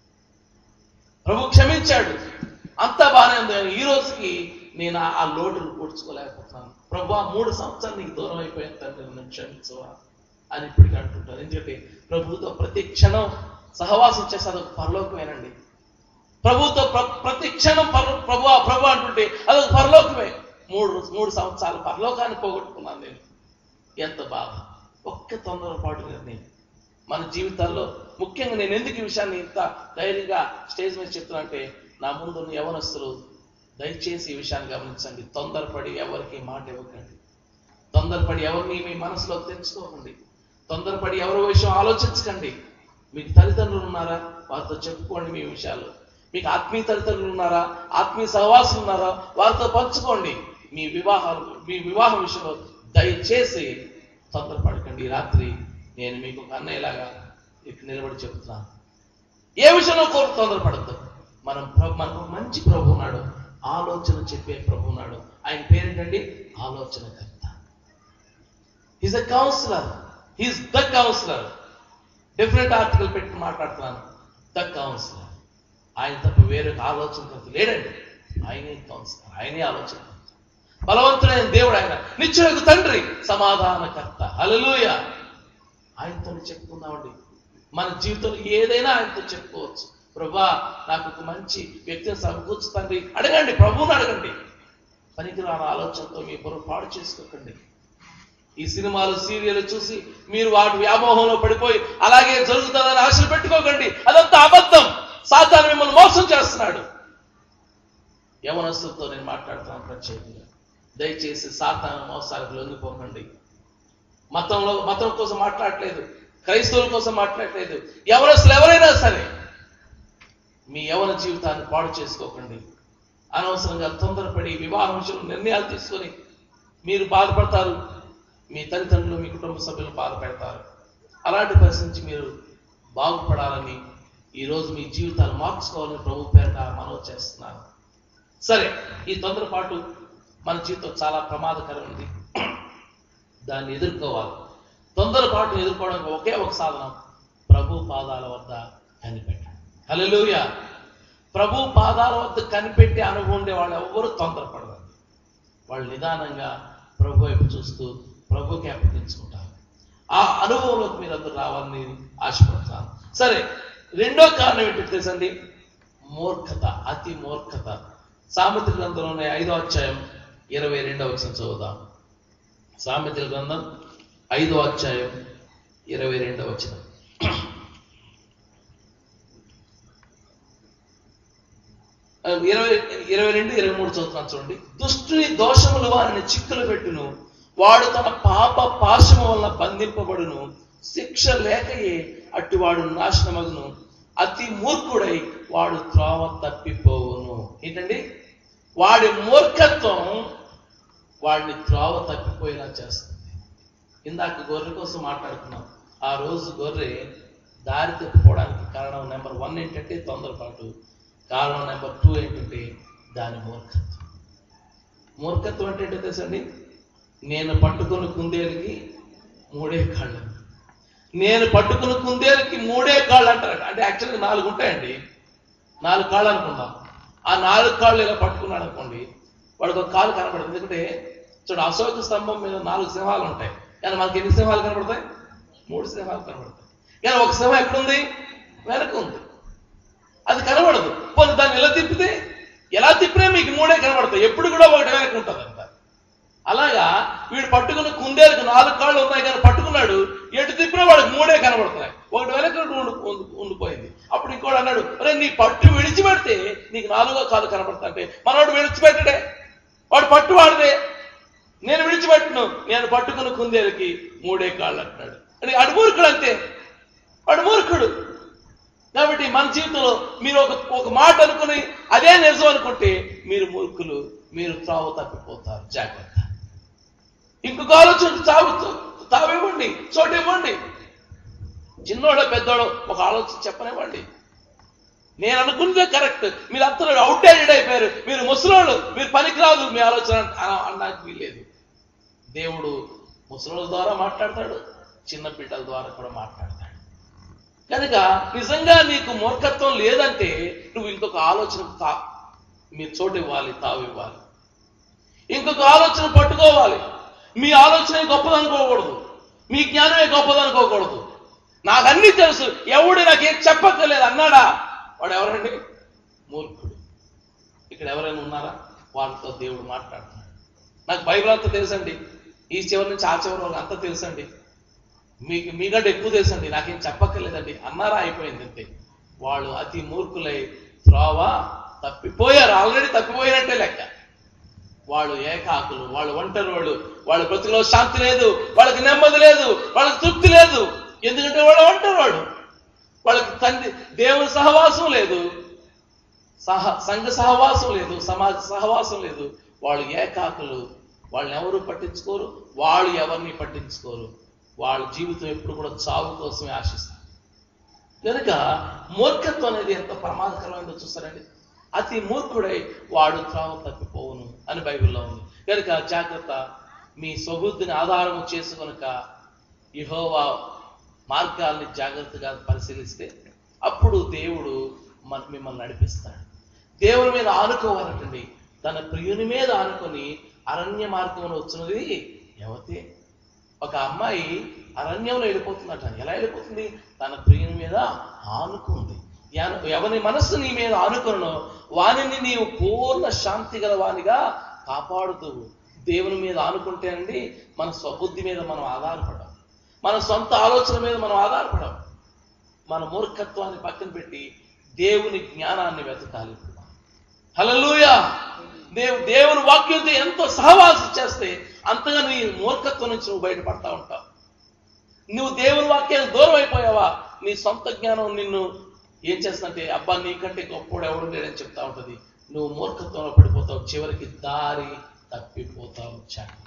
ప్రభు క్షమించాడు అంతా బాగానే ఉంది కానీ ఈ రోజుకి నేను ఆ- ఆ లోటును పూడ్చుకోలేకపోతున్నాను ప్రభు ఆ మూడు సంవత్సరాలు నీకు దూరం అయిపోయిన తండ్రి నన్ను క్షమించవా అని ఇప్పటికీ అంటుంటాను ఎందుకంటే ప్రభుతో ప్రతి క్షణం సహవాసం చేస్తే అదొక పరలోకమేనండి ప్రభుతో ప్ర- ప్రతి క్షణం పర- ప్రభు ప్రభు అంటుంటే అదొక పరలోకమే మూడు మూడు సంవత్సరాలు పరలోకాన్ని పోగొట్టుకున్నాను నేను ఎంత బాధ ఒక్క తొందరపాటు నిర్ణయం మన జీవితాల్లో ముఖ్యంగా నేను ఎందుకు ఈ విషయాన్ని ఇంత ధైర్యంగా స్టేజ్ మీద చెప్తున్నా అంటే నా ముందు ఉన్న యవనస్తులు దయచేసి ఈ విషయాన్ని గమనించండి తొందరపడి ఎవరికి మాట ఇవ్వకండి తొందరపడి ఎవరిని మీ మనసులో తెచ్చుకోకండి తొందరపడి ఎవరి విషయం ఆలోచించకండి మీకు తల్లిదండ్రులు ఉన్నారా వారితో చెప్పుకోండి మీ విషయాలు మీకు ఆత్మీయ తల్లిదండ్రులు ఉన్నారా ఆత్మీయ సహవాసులు ఉన్నారా వారితో పంచుకోండి మీ వివాహాలు మీ వివాహం విషయంలో దయచేసి తొందరపడకండి ఈ రాత్రి నేను మీకు ఒక అన్నయ్యలాగా ఇక్కడ నిలబడి చెప్తున్నాను ఏ విషయంలో కోరు తొందరపడద్దు మనం ప్రభు మనకు ఒక మంచి ప్రభు ఉన్నాడు ఆలోచన చెప్పే ప్రభు ఉన్నాడు ఆయన పేరేంటండి ఆలోచనకర్త is a counsellor he's the counsellor different article పెట్టి మాట్లాడుతున్నాను ద కౌన్సిలర్ ఆయన తప్ప వేరొక ఆలోచనకర్త లేడండి ఆయనే కౌన్సిలర్ ఆయనే ఆలోచనకర్త బలవంతుడైన దేవుడు ఆయన నిత్యులకు తండ్రి సమాధానకర్త హల్లెలూయా ఆయనతో చెప్పుకుందామండి మన జీవితంలో ఏదైనా ఆయనతో చెప్పుకోవచ్చు ప్రభా నాకు ఒక మంచి వ్యక్తిని సమకూర్చు తండ్రి అడగండి ప్రభువుని అడగండి పనికిరాని ఆలోచనతో మీ బుర్ర పాడు చేసుకోకండి ఈ సినిమాలు సీరియల్ చూసి మీరు వాటి వ్యామోహంలో పడిపోయి అలాగే జరుగుతుందని ఆశలు పెట్టుకోకండి అదంతా అబద్ధం సాతాను మిమ్మల్ని మోసం చేస్తున్నాడు యవనస్తులతో నేను మాట్లాడుతున్నాను ప్రత్యేకంగా దయచేసి సాతాను మోసాలకు లొంగిపోకండి మతంలో మతం కోసం మాట్లాడట్లేదు క్రైస్తవుల కోసం మాట్లాడట్లేదు ఎవరస్తులు ఎవరైనా సరే మీ యవన జీవితాన్ని పాడు చేసుకోకండి అనవసరంగా తొందరపడి వివాహం విషయంలో నిర్ణయాలు తీసుకొని మీరు బాధపడతారు మీ తల్లిదండ్రులు మీ కుటుంబ సభ్యులు బాధపెడతారు అలాంటి పరిస్థితి నుంచి మీరు బాగుపడాలని ఈరోజు మీ జీవితాలు మార్చుకోవాలని ప్రభు పేరిట మనవి చేస్తున్నాను సరే ఈ తొందరపాటు మన జీవితం చాలా ప్రమాదకరమైనది దాన్ని ఎదుర్కోవాలి తొందరపాటును ఎదుర్కోవడానికి ఒకే ఒక సాధనం ప్రభు పాదాల వద్ద కనిపెట్టండి హల్లెలూయా ప్రభు పాదాల వద్ద కనిపెట్టి అనుభవం ఉండే వాళ్ళు ఎవ్వరూ తొందరపడరు వాళ్ళు నిదానంగా ప్రభు వైపు చూస్తూ ప్రభుకి అప్పగించుకుంటారు ఆ అనుభవంలోకి మీరు అందరూ రావాలని ఆశపడతాను సరే రెండో కారణం ఏంటో తెలుసండి మూర్ఖత అతి మూర్ఖత సామెత గ్రంథంలోనే ఐదో అధ్యాయం ఇరవై రెండవ వచ్చిన చదువుదాం సామెతల గ్రంథం ఐదో అధ్యాయం ఇరవై రెండవ వచ్చిన ఇరవై ఇరవై రెండు ఇరవై మూడు చదువుతున్నాను చూడండి దుష్టుని దోషములు వారిని చిక్కులు పెట్టును వాడు తన పాప పాశము వలన బంధింపబడును శిక్ష లేకయే అట్టివాడు నాశనమగును అతి మూర్ఖుడై వాడు త్రోవ తప్పిపోవును ఏంటండి వాడి మూర్ఖత్వం వాడిని త్రోవ తప్పిపోయేలా చేస్తుంది ఇందాక గొర్రె కోసం మాట్లాడుకున్నాం ఆ రోజు గొర్రె దారి తప్పిపోవడానికి కారణం నెంబర్ వన్ ఏంటంటే తొందరపాటు కారణం నెంబర్ టూ ఏంటంటే దాని మూర్ఖత్వం మూర్ఖత్వం అంటే ఏంటో తెలుసండి నేను పట్టుకున్న కుందేలుకి మూడే కాళ్ళు నేను పట్టుకున్న కుందేలుకి మూడే కాళ్ళు అంటారు అంటే యాక్చువల్గా నాలుగు ఉంటాయండి నాలుగు కాళ్ళు అనుకుందాం ఆ నాలుగు కాళ్ళు ఇలా పట్టుకున్నాడు అనుకోండి వాడికి ఒక కాలు కనబడదు ఎందుకంటే చూడు అశోక స్తంభం మీద నాలుగు సింహాలు ఉంటాయి కానీ మనకి ఎన్ని సింహాలు కనబడతాయి మూడు సింహాలు కనబడతాయి కానీ ఒక సింహం ఎక్కడుంది వెనక ఉంది అది కనబడదు పోనీ దాన్ని ఎలా తిప్పితే ఎలా తిప్పినా మీకు మూడే కనబడతాయి ఎప్పుడు కూడా ఒకటి వెనక ఉంటుంది అంట అలాగా వీడు పట్టుకున్న కుందేలకు నాలుగు కాళ్ళు ఉన్నాయి కానీ పట్టుకున్నాడు ఎటు తిప్పినా వాడికి మూడే కనబడుతున్నాయి ఒకటి వెనక ఉండి ఉండి- ఉండిపోయింది అప్పుడు ఇంకోటి అన్నాడు అరే నీ పట్టు విడిచిపెడితే నీకు నాలుగో కాలు కనబడతా అంటే మనవాడు విడిచిపెట్టడే వాడు పట్టు వాడిదే నేను విడిచిపెట్టను నేను పట్టుకున్న కుందేలకి మూడే కాళ్ళు అంటున్నాడు అంటే అడు మూర్ఖుడు అంతే వాడు మూర్ఖుడు కాబట్టి మన జీవితంలో మీరు ఒక ఒక మాట అనుకుని అదే నిజం అనుకుంటే మీరు మూర్ఖులు మీరు త్రావు తప్పిపోతారు జాగ్రత్త ఇంకొక ఆలోచన తావు తావివ్వండి చోటు ఇవ్వండి చిన్నోడో పెద్దోడో ఒక ఆలోచన చెప్పనివ్వండి నేను అనుకున్నదే కరెక్ట్ మీరు అందరూ అవుట్డేటెడ్ అయిపోయారు మీరు ముసలోళ్ళు మీరు పనికిరాదు మీ ఆలోచన అన- అనడానికి వీల్లేదు దేవుడు ముసలోళ్ళ ద్వారా మాట్లాడతాడు చిన్న బిడ్డల ద్వారా కూడా మాట్లాడతాడు కనుక నిజంగా నీకు మూర్ఖత్వం లేదంటే నువ్వు ఇంకొక ఆలోచన తా మీరు చోటు ఇవ్వాలి తావు ఇవ్వాలి ఇంకొక ఆలోచన పట్టుకోవాలి మీ ఆలోచన గొప్పదనుకోకూడదు మీ జ్ఞానమే గొప్పదనుకోకూడదు నాకు అన్ని తెలుసు ఎవడు నాకేం చెప్పక్కర్లేదు అన్నాడా వాడు ఎవరండి మూర్ఖుడు ఇక్కడ ఎవరైనా ఉన్నారా వాళ్ళతో దేవుడు మాట్లాడుతున్నాడు నాకు బైబిల్ అంతా తెలుసండి ఈ చివరి నుంచి ఆ చివరి వరకు అంతా తెలుసండి మీకు మీకంటే ఎక్కువ తెలుసండి నాకేం చెప్పక్కర్లేదండి అన్నారా అయిపోయింది అంతే వాళ్ళు అతి మూర్ఖులై త్రోవ తప్పిపోయారు ఆల్రెడీ తప్పిపోయినట్టే లెక్క వాళ్ళు ఏకాకులు వాళ్ళు ఒంటరి వాళ్ళు వాళ్ళ బ్రతుకులో శాంతి లేదు వాళ్ళకి నెమ్మది లేదు వాళ్ళకి తృప్తి లేదు ఎందుకంటే వాళ్ళు ఒంటరి వాడు వాళ్ళకి తండ్రి దేవుని సహవాసం లేదు సహ సంఘ సహవాసం లేదు సమాజ సహవాసం లేదు వాళ్ళు ఏకాకులు వాళ్ళని ఎవరు పట్టించుకోరు వాళ్ళు ఎవరిని పట్టించుకోరు వాళ్ళ జీవితం ఎప్పుడు కూడా చావు కోసమే ఆశిస్తారు కనుక మూర్ఖత్వం అనేది ఎంత ప్రమాదకరమైందో చూస్తారండి అతి మూర్ఖుడై వాడు త్రావ తప్పిపోవును అని బైబిల్లో ఉంది కనుక జాగ్రత్త మీ స్వబుద్ధిని ఆధారం చేసుకొనక యెహోవా మార్గాల్ని జాగ్రత్తగా పరిశీలిస్తే అప్పుడు దేవుడు మన మిమ్మల్ని నడిపిస్తాడు దేవుని మీద ఆనుకోవాలంటండి తన ప్రియుని మీద ఆనుకొని అరణ్య మార్గంలో వచ్చినది ఎవతే ఒక అమ్మాయి అరణ్యంలో వెళ్ళిపోతుందట ఎలా వెళ్ళిపోతుంది తన ప్రియుని మీద ఆనుకుంది ఎన- ఎవని మనస్సు నీ మీద ఆనుకునో వానిని నీవు పూర్ణ శాంతి గల వానిగా కాపాడుతూ దేవుని మీద ఆనుకుంటే అండి మన స్వబుద్ధి మీద మనం ఆధారపడం మన సొంత ఆలోచన మీద మనం ఆధారపడం మన మూర్ఖత్వాన్ని పక్కన పెట్టి దేవుని జ్ఞానాన్ని వెతకాలి ఇప్పుడు మనం. హల్లెలూయా దేవు దేవుని వాక్యంతో ఎంతో సహవాసం చేస్తే అంతగా నీ మూర్ఖత్వం నుంచి నువ్వు బయటపడతా ఉంటావు నువ్వు దేవుని వాక్యానికి దూరం అయిపోయావా నీ సొంత జ్ఞానం నిన్ను ఏం చేస్తుందంటే అబ్బా నీకంటే గొప్పోడు ఎవడు లేడని చెప్తా ఉంటది నువ్వు మూర్ఖత్వంలో పడిపోతావు చివరికి దారి తప్పిపోతావు జాగ్రత్త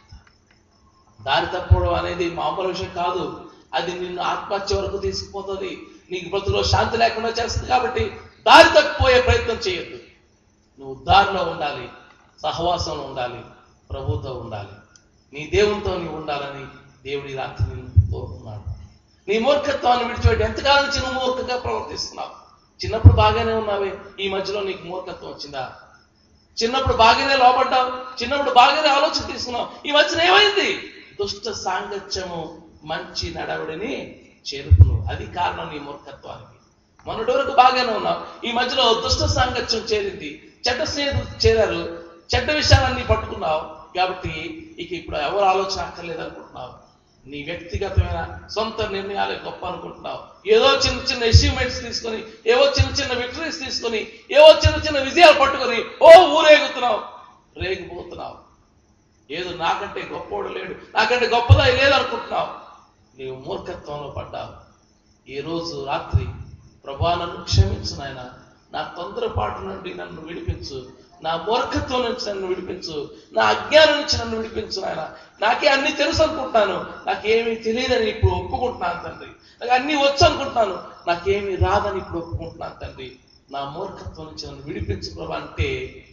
దారి తప్పడం అనేది మామూలు విషయం కాదు అది నిన్ను ఆత్మహత్య వరకు తీసుకుపోతుంది నీకు బ్రతులో శాంతి లేకుండా చేస్తుంది కాబట్టి దారి తప్పిపోయే ప్రయత్నం చేయొద్దు నువ్వు దారిలో ఉండాలి సహవాసంలో ఉండాలి ప్రభుతో ఉండాలి నీ దేవునితో నీవు ఉండాలని దేవుడి రాత్రి నిన్ను కోరుకున్నాడు నీ మూర్ఖత్వాన్ని విడిచిపెట్టి ఎంతకాలం నుంచి నువ్వు మూర్ఖంగా ప్రవర్తిస్తున్నావు చిన్నప్పుడు బాగానే ఉన్నావే ఈ మధ్యలో నీకు మూర్ఖత్వం వచ్చిందా చిన్నప్పుడు బాగానే లోపడ్డావు చిన్నప్పుడు బాగానే ఆలోచన తీసుకున్నావు ఈ మధ్యన ఏమైంది దుష్ట సాంగత్యము మంచి నడవడిని చేరుకును అది కారణం నీ మూర్ఖత్వానికి మొన్నటి వరకు బాగానే ఉన్నావు ఈ మధ్యలో దుష్ట సాంగత్యం చేరింది చెడ్డ స్నేహితులు చేరారు చెడ్డ విషయాలన్నీ పట్టుకున్నావు కాబట్టి ఇక ఇప్పుడు ఎవరు ఆలోచన అక్కర్లేదు అనుకుంటున్నావు నీ వ్యక్తిగతమైన సొంత నిర్ణయాలే గొప్ప అనుకుంటున్నావు ఏదో చిన్న చిన్న అచీవ్మెంట్స్ తీసుకొని ఏవో చిన్న చిన్న విక్టరీస్ తీసుకొని ఏవో చిన్న చిన్న విజయాలు పట్టుకొని ఓ ఊరేగుతున్నావు రేగిపోతున్నావు ఏదో నాకంటే గొప్పోడు లేడు నాకంటే గొప్పదా లేదనుకుంటున్నావు నీవు మూర్ఖత్వంలో పడ్డావు ఈ రోజు రాత్రి ప్రభా నన్ను క్షమించు నాయన నా తొందరపాటు నుండి నన్ను విడిపించు నా మూర్ఖత్వం నుంచి నన్ను విడిపించు నా అజ్ఞానం నుంచి నన్ను విడిపించు నాయన నాకే అన్ని తెలుసు అనుకుంటున్నాను నాకేమీ తెలియదని ఇప్పుడు ఒప్పుకుంటున్నాను తండ్రి నాకు అన్ని వచ్చు అనుకుంటున్నాను నాకేమీ రాదని ఇప్పుడు ఒప్పుకుంటున్నాను తండ్రి నా మూర్ఖత్వం నుంచి నన్ను విడిపించు ప్రభా అంటే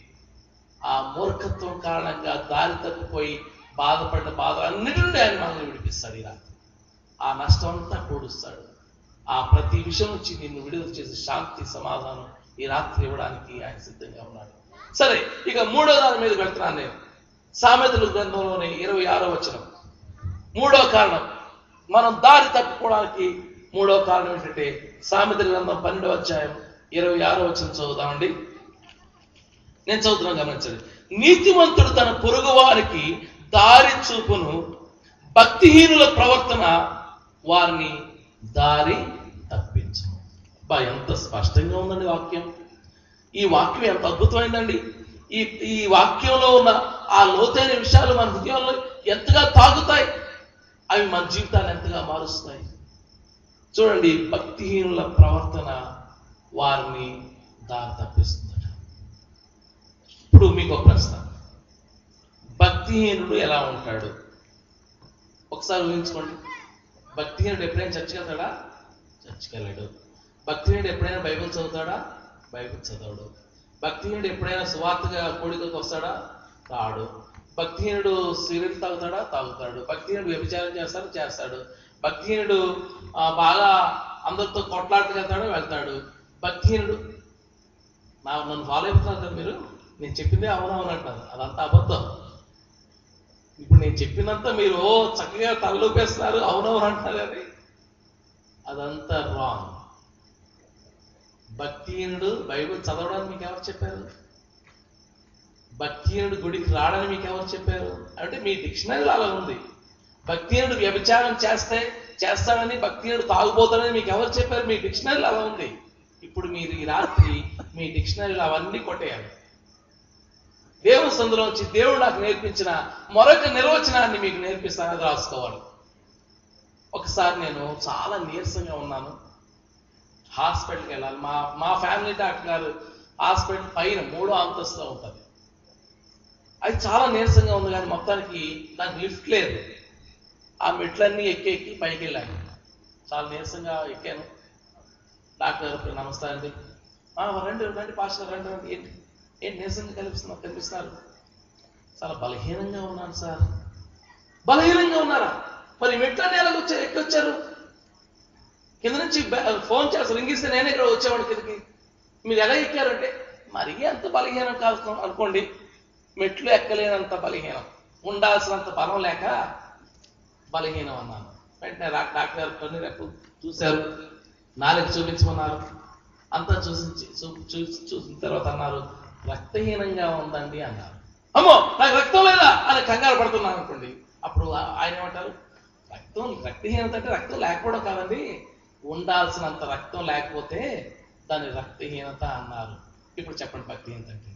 ఆ మూర్ఖత్వం కారణంగా దారి తప్పిపోయి బాధపడిన బాధ అన్నిటి నుండి ఆయన మనల్ని విడిపిస్తాడు ఈ రాత్రి ఆ నష్టం అంతా కూడుస్తాడు ఆ ప్రతి విషయం నుంచి నిన్ను విడుదల చేసి శాంతి సమాధానం ఈ రాత్రి ఇవ్వడానికి ఆయన సిద్ధంగా ఉన్నాడు సరే ఇక మూడో దాని మీద వెళ్తున్నాను నేను సామెతలు గ్రంథంలోని ఇరవై ఆరో వచనం మూడో కారణం మనం దారి తప్పుకోవడానికి మూడో కారణం ఏంటంటే సామెతల గ్రంథం పన్నెండవ అధ్యాయం ఇరవై ఆరో వచనం చదువుదామండి నేను చదువుతున్నాను గమనించండి నీతిమంతుడు తన పొరుగు వారికి దారి చూపును భక్తిహీనుల ప్రవర్తన వారిని దారి తప్పించు బా ఎంత స్పష్టంగా ఉందండి వాక్యం ఈ వాక్యం ఎంత అద్భుతమైందండి ఈ ఈ వాక్యంలో ఉన్న ఆ లోతైన విషయాలు మన హృదయంలో ఎంతగా తాగుతాయి అవి మన జీవితాన్ని ఎంతగా మారుస్తాయి చూడండి భక్తిహీనుల ప్రవర్తన వారిని దారి తప్పిస్తుందట ఇప్పుడు మీకు ఒక ప్రశ్న భక్తిహీనుడు ఎలా ఉంటాడు ఒకసారి ఊహించుకోండి భక్తిహీనుడు ఎప్పుడైనా చర్చికి వెళ్తాడా చర్చికి వెళ్ళాడు భక్తిహీనుడు ఎప్పుడైనా బైబిల్ చదువుతాడా బైబిల్ చదవడు భక్తిహీనుడు ఎప్పుడైనా సువార్తగా కోడికకు వస్తాడా రాడు భక్తిహీనుడు సిగరెట్ తాగుతాడా తాగుతాడు భక్తిహీనుడు వ్యభిచారం చేస్తాడు చేస్తాడు భక్తిహీనుడు ఆ, బాగా అందరితో కొట్లాటకు వెళ్తాడు వెళ్తాడు భక్తిహీనుడు నా నన్ను ఫాలో అయిపోతున్నారు కదా మీరు నేను చెప్పిందే అవునవును అంటారు అదంతా అబద్ధం ఇప్పుడు నేను చెప్పినంత మీరు ఓ చక్కగా తలలోపేస్తున్నారు అవునవును అంటారు అది అదంతా రాంగ్ భక్తిహీనుడు బైబిల్ చదవడానికి మీకు ఎవరు చెప్పారు భక్తిహీనుడు గుడికి రావడానికి మీకు ఎవరు చెప్పారు అంటే మీ డిక్షనరీలో అలా ఉంది భక్తిహీనుడు వ్యభిచారం చేస్తే చేస్తాడని భక్తిహీనుడు తాగుపోతాడని మీకు ఎవరు చెప్పారు మీ డిక్షనరీలో అలా ఉంది ఇప్పుడు మీరు ఈ రాత్రి మీ డిక్షనరీలో అవన్నీ కొట్టేయాలి దేవుని సందులోంచి దేవుడు నాకు నేర్పించిన మరొక నిర్వచనాన్ని మీకు నేర్పిస్తాను అది రాసుకోవాలి ఒకసారి నేను చాలా నీరసంగా ఉన్నాను హాస్పిటల్కి వెళ్ళాలి మా మా ఫ్యామిలీ డాక్టర్ గారు హాస్పిటల్ పైన మూడో అంతస్తులో ఉంటుంది అది చాలా నీరసంగా ఉంది కానీ మొత్తానికి నాకు లిఫ్ట్ లేదు ఆ మెట్లన్నీ ఎక్కి ఎక్కి పైకి వెళ్ళాను చాలా నీరసంగా ఎక్కాను డాక్టర్ గారు నమస్తే అండి "ఆ, రండి రండి పాస్టర్ రండి రండి ఏంటి ఏంటి నీరసంగా కనిపిస్తున్నారు కనిపిస్తున్నారు చాలా బలహీనంగా ఉన్నాను సార్ బలహీనంగా ఉన్నారా మరి మెట్లన్నీ ఎలాగ వచ్చారు ఎక్కొచ్చారు కింద నుంచి బ- ఫోన్ చేసి రింగిస్తే నేనే ఇక్కడ వచ్చేవాడు కిందకి మీరు ఎలా ఎక్కారంటే మరీ అంత బలహీనం కాదు అనుకోండి మెట్లు ఎక్కలేనంత బలహీనం ఉండాల్సినంత బలం లేక బలహీనం అన్నాను వెంటనే రా- డాక్టర్ గారు కొన్ని రెప్పలు చూశారు నాలుగు చూపించమన్నారు అంతా చూసి చూ- చూ- చూసిన తర్వాత అన్నారు రక్తహీనంగా ఉందండి అన్నారు అమ్మో నాకు రక్తం లేదా అని కంగారు పడుతున్నాను అనుకోండి అప్పుడు ఆ- ఆయన ఏమంటారు రక్తం రక్తహీనత అంటే రక్తం లేకపోవడం కాదండి ఉండాల్సినంత రక్తం లేకపోతే దాని రక్తహీనత అన్నారు ఇప్పుడు చెప్పండి భక్తిహీనత అంటే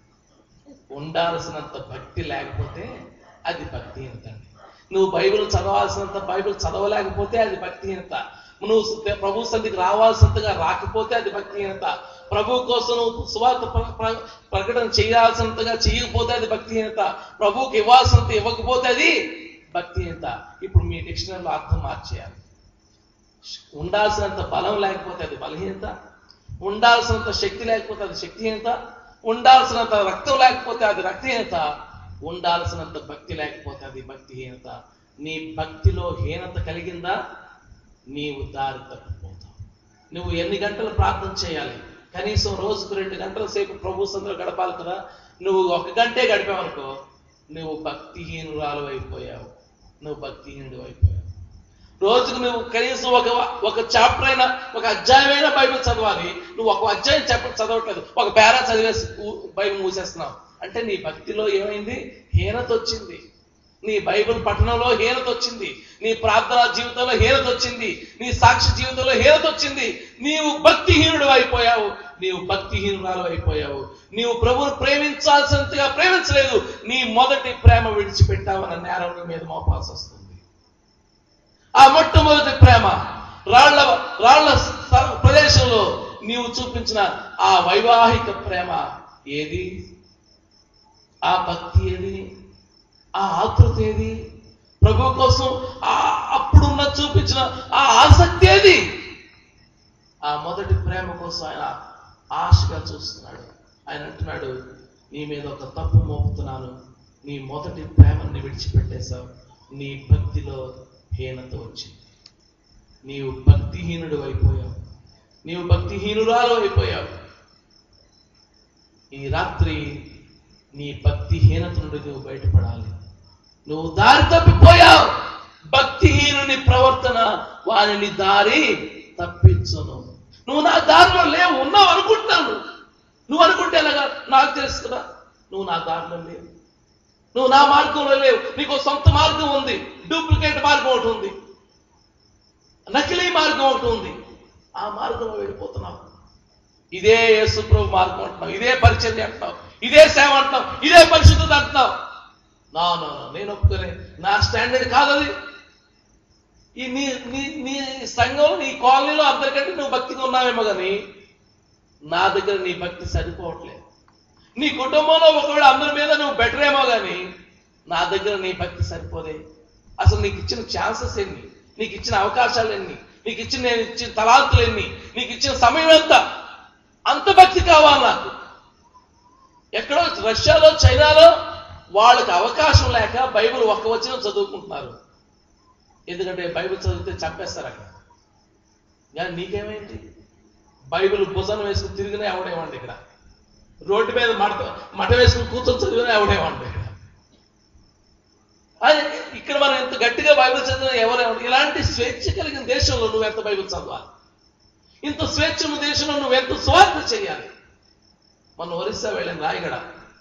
ఉండాల్సినంత భక్తి లేకపోతే అది భక్తిహీనత అండి నువ్వు బైబిల్ చదవాల్సినంత బైబిల్ చదవలేకపోతే అది భక్తిహీనత నువ్వు సు- ప్రభు సంధికి రావాల్సినంతగా రాకపోతే అది భక్తిహీనత ప్రభు కోసం నువ్వు సువార్త ప్ర- ప్ర- ప్రకటన చేయాల్సినంతగా చేయకపోతే అది భక్తిహీనత ప్రభువుకి ఇవ్వాల్సినంత ఇవ్వకపోతే అది భక్తిహీనత ఇప్పుడు మీ డిక్షనరీలో అర్థం మార్చేయాలి ఉండాల్సినంత బలం లేకపోతే అది బలహీనత ఉండాల్సినంత శక్తి లేకపోతే అది శక్తిహీనత ఉండాల్సినంత రక్తం లేకపోతే అది రక్తహీనత ఉండాల్సినంత భక్తి లేకపోతే అది భక్తిహీనత నీ భక్తిలో హీనత కలిగిందా నీవు దారి తప్పిపోతావు నువ్వు ఎన్ని గంటలు ప్రార్థన చేయాలి కనీసం రోజుకు రెండు గంటల సేపు ప్రభు సందులో గడపాలి కదా నువ్వు ఒక గంటే గడిపావనుకో నువ్వు భక్తిహీనురాలు అయిపోయావు నువ్వు భక్తిహీనుడు అయిపోయావు రోజుకు నువ్వు కనీసం ఒక ఒక చాప్టర్ అయినా ఒక అధ్యాయం అయినా బైబిల్ చదవాలి నువ్వు ఒక అధ్యాయం చెప్ప చదవట్లేదు ఒక పేరా చదివేసి ఊ- బైబిల్ మూసేస్తున్నావు అంటే నీ భక్తిలో ఏమైంది హీనత వచ్చింది నీ బైబిల్ పఠనంలో హీనత వచ్చింది నీ ప్రార్థనా జీవితంలో హీనత వచ్చింది నీ సాక్షి జీవితంలో హీనత వచ్చింది నీవు భక్తిహీనుడు అయిపోయావు నీవు భక్తిహీనురాలు అయిపోయావు నీవు ప్రభువును ప్రేమించాల్సినంతగా ప్రేమించలేదు నీ మొదటి ప్రేమ విడిచిపెట్టావన్న నేరం నీ మీద మోపాల్సి వస్తుంది ఆ మొట్టమొదటి ప్రేమ రాళ్ల రాళ్ల స- ప్రదేశంలో నీవు చూపించిన ఆ వైవాహిక ప్రేమ ఏది ఆ భక్తి ఏది ఆ ఆతృత ఏది ప్రభు కోసం ఆ అప్పుడున్న చూపించిన ఆ ఆసక్తి ఏది ఆ మొదటి ప్రేమ కోసం ఆయన ఆశగా చూస్తున్నాడు ఆయన అంటున్నాడు నీ మీద ఒక తప్పు మోపుతున్నాను నీ మొదటి ప్రేమని విడిచిపెట్టేశావు నీ భక్తిలో హీనత వచ్చింది నీవు భక్తిహీనుడు అయిపోయావు నీవు భక్తిహీనురాలు అయిపోయావు ఈ రాత్రి నీ భక్తిహీనత నుండి నువ్వు బయటపడాలి నువ్వు దారి తప్పిపోయావు భక్తిహీనుని ప్రవర్తన వారిని దారి తప్పించును నువ్వు నా దారిలో లేవు ఉన్నావు అనుకుంటున్నాను నువ్వు అనుకుంటే ఎలాగా నాకు తెలుసు కదా నువ్వు నా దారిలో లేవు నువ్వు నా మార్గంలో లేవు నీకు ఓ సొంత మార్గం ఉంది డూప్లికేట్ మార్గం ఒకటి ఉంది నకిలీ మార్గం ఒకటి ఉంది ఆ మార్గంలో వెళ్ళిపోతున్నావు ఇదే యేసుప్రభు మార్గం అంటున్నావు ఇదే పరిచర్య అంటున్నావు ఇదే సేవ అంటున్నావు ఇదే పరిశుద్ధత అంటున్నావు నా నా నా, నేను ఒప్పుకోలే నా స్టాండర్డ్ కాదు అది ఈ నీ నీ నీ సంఘం నీ కాలనీలో అందరికంటే నువ్వు భక్తిగా ఉన్నావేమో కానీ నా దగ్గర నీ భక్తి సరిపోవట్లేదు నీ కుటుంబంలో ఒకవేళ అందరి మీద నువ్వు బెటర్ ఏమో కానీ నా దగ్గర నీ భక్తి సరిపోదే అసలు నీకు ఇచ్చిన ఛాన్సెస్ ఎన్ని నీకు ఇచ్చిన అవకాశాలు ఎన్ని నీకు ఇచ్చిన నేను ఇచ్చిన తలాంతులు ఎన్ని నీకు ఇచ్చిన సమయం ఎంత అంత భక్తి కావాలి నాకు ఎక్కడో రష్యాలో చైనాలో వాళ్ళకి అవకాశం లేక బైబిల్ ఒక్క వచ్చిన చదువుకుంటున్నారు ఎందుకంటే బైబిల్ చదివితే చంపేస్తారు అక్కడ కానీ నీకేమైంది బైబిల్ భుజం వేసుకుని తిరిగినా ఎవడేమండి ఇక్కడ రోడ్డు మీద మడత మట వేసుకుని కూర్చొని చదివినా ఎవడేమండి ఇక్కడ అది ఇక్కడ మనం ఎంత గట్టిగా బైబిల్ చదివినా ఎవరేమండి ఇలాంటి స్వేచ్ఛ కలిగిన దేశంలో నువ్వు ఎంత బైబిల్ చదవాలి ఇంత స్వేచ్ఛ ఉన్న దేశంలో నువ్వు ఎంత స్వార్థ చేయాలి మన ఒరిస్సా వెళ్ళిన రాయగడ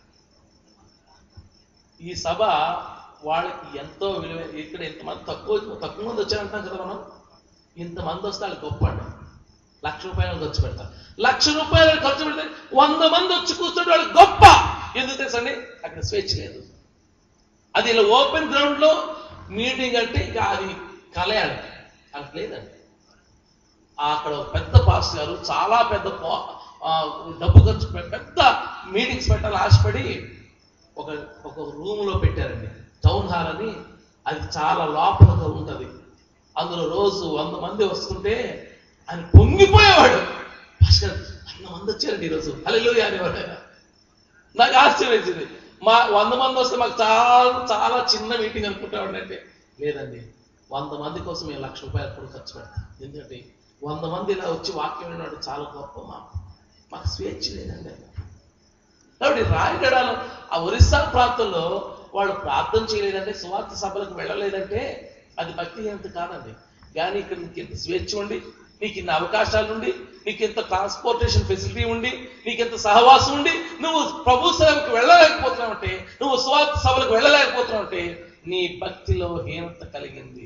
ఈ సభ వాళ్ళకి ఎంతో విలువ ఇక్కడ ఇంతమంది తక్కువ తక్కువ మంది వచ్చారంటాం కదా మనం ఇంతమంది వస్తే వాళ్ళు గొప్ప అండి లక్ష రూపాయలు ఖర్చు పెడతారు లక్ష రూపాయలు ఖర్చు పెడితే వంద మంది వచ్చి కూర్చుంటే వాళ్ళు గొప్ప ఎందుకు తెలుసండి అక్కడ స్వేచ్ఛ లేదు అది ఇలా ఓపెన్ గ్రౌండ్ లో మీటింగ్ అంటే ఇక అది కలయాలి అక్కడ లేదండి ఆ అక్కడ ఒక పెద్ద పాస్ గారు చాలా పెద్ద పా- ఆ, డబ్బు ఖర్చు పె- పెద్ద మీటింగ్స్ పెట్టాలి ఆశపడి ఒక ఒక రూమ్ లో పెట్టారండి టౌన్ హాల్ అని అది చాలా లోపలగా ఉంటది అందులో రోజు వంద మంది వస్తుంటే ఆయన పొంగిపోయేవాడు భాస్కర్ వంద మంది వచ్చారండి ఈరోజు హలో అనేవాడు ఆయన నాకు ఆశ్చర్యం వేసింది మా వంద మంది వస్తే మాకు చాలా చాలా చిన్న మీటింగ్ అనుకుంటామండి అంటే లేదండి వంద మంది కోసం మేము లక్ష రూపాయలు కూడా ఖర్చు పెడతాం ఎందుకంటే వంద మంది ఇలా వచ్చి వాక్యం విన్నాడు చాలా గొప్ప మాకు మాకు స్వేచ్ఛ లేదండి కాబట్టి రాయగడాలు ఆ ఒరిస్సా ప్రాంతంలో వాళ్ళు ప్రార్థన చేయలేదంటే సువార్త సభలకు వెళ్ళలేదంటే అది భక్తిహీనత కాదండి కానీ ఇక్కడ నీకు ఇంత స్వేచ్ఛ ఉండి నీకు ఇన్ని అవకాశాలు ఉండి నీకు ఇంత ట్రాన్స్పోర్టేషన్ ఫెసిలిటీ ఉండి నీకు ఇంత సహవాసం ఉండి నువ్వు ప్రభు సేవకు వెళ్ళలేకపోతున్నావు అంటే నువ్వు సువార్త సభలకు వెళ్ళలేకపోతున్నావు అంటే నీ భక్తిలో హీనత కలిగింది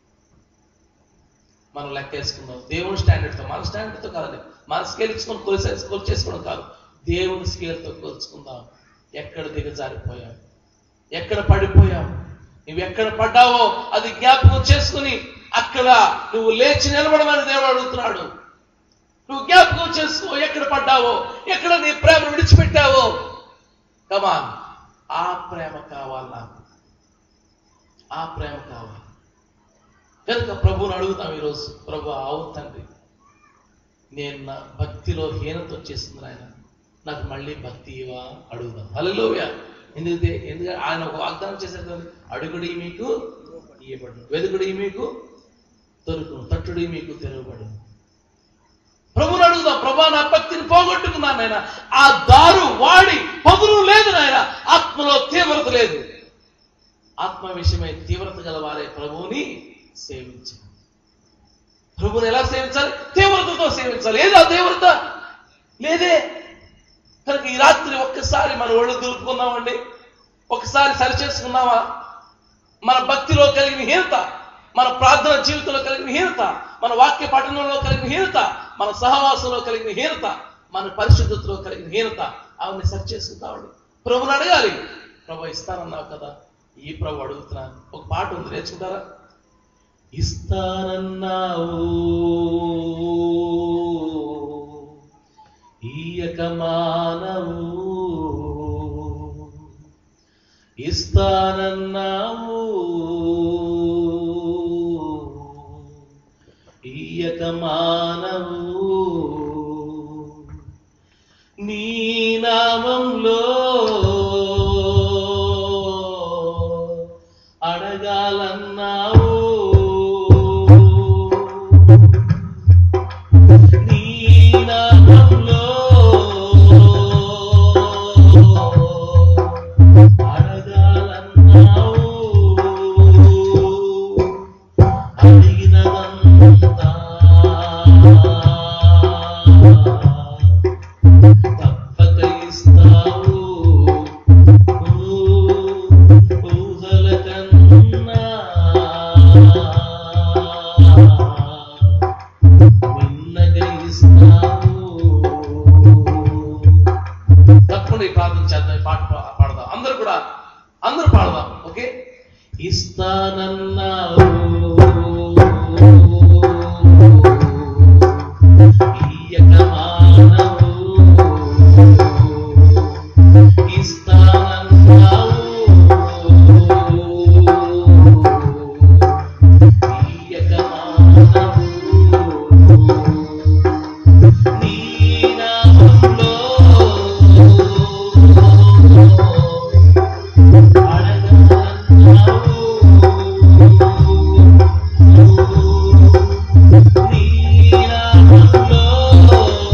మనం లెక్కేసుకుందాం దేవుని స్టాండర్డ్తో మన స్టాండర్డ్తో కాదండి మన స్కేల్ ఇచ్చుకొని కొలిసే కొలిచేసుకోవడం కాదు దేవుని స్కేల్తో కొలుచుకుందాం ఎక్కడ దిగజారిపోయాం ఎక్కడ పడిపోయాం నువ్వు ఎక్కడ పడ్డావో అది జ్ఞాపకం చేసుకుని అక్కడ నువ్వు లేచి నిలబడమని దేవుడు అడుగుతున్నాడు నువ్వు జ్ఞాపకం చేసుకో ఎక్కడ పడ్డావో ఎక్కడ నీ ప్రేమ విడిచిపెట్టావో కమాన్ ఆ ప్రేమ కావాలి నాకు ఆ ప్రేమ కావాలి కనుక ప్రభువుని అడుగుతాం ఈరోజు ప్రభు అవును తండ్రి నేను నా భక్తిలో హీనత వచ్చేస్తుంది ఆయన నాకు మళ్ళీ భక్తి ఇవా అడుగుదాం హలోయ ఎందుకంటే ఎందుకంటే ఆయన ఒక వాగ్దానం చేశారు కదా అడుగుడి మీకు ఇయ్యబడు వెదుగుడి మీకు దొరుకును తట్టుడి మీకు తెరవబడు ప్రభుని అడుగుదాం ప్రభా నా భక్తిని పోగొట్టుకున్నాను నాయన ఆ దారు వాడి పదులు లేదు నాయన ఆత్మలో తీవ్రత లేదు ఆత్మ విషయమై తీవ్రత గల వారే ప్రభువుని సేవించాలి ప్రభుని ఎలా సేవించాలి తీవ్రతతో సేవించాలి ఏదో ఆ తీవ్రత లేదే కనుక ఈ రాత్రి ఒక్కసారి మన ఒళ్ళు దులుపుకుందామండి ఒకసారి సరి చేసుకున్నామా మన భక్తిలో కలిగిన హీనత మన ప్రార్థన జీవితంలో కలిగిన హీనత మన వాక్య పఠనంలో కలిగిన హీనత మన సహవాసంలో కలిగిన హీనత మన పరిశుద్ధతలో కలిగిన హీనత అవన్నీ సరి చేసుకుందామండి ప్రభుని అడగాలి ప్రభు ఇస్తానన్నావు కదా ఈ ప్రభు అడుగుతున్నాను ఒక పాట ఉంది నేర్చుకుంటారా ఇస్తానన్నావు ఈయక మానవు ఇస్తానన్నావు ఈయక మానవు నీ నామంలో అడగాలన్నావు నీ నామంలో అడగాలన్నావు అడిగినదంతా తప్పక ఇస్తావు ఊహల కన్నా మిన్నగా ఇస్తావు తప్పకుండా ఈ ప్రార్థన చేద్దాం ఈ పాట పా- పాడదాం అందరూ కూడా అందరూ పాడదాం ఓకే ఇస్తానన్నావు ఈయక మానవు ఇస్తానన్నావు ఈయక మానవు నీ నామంలో అడగలన్నావు నీ నామంలో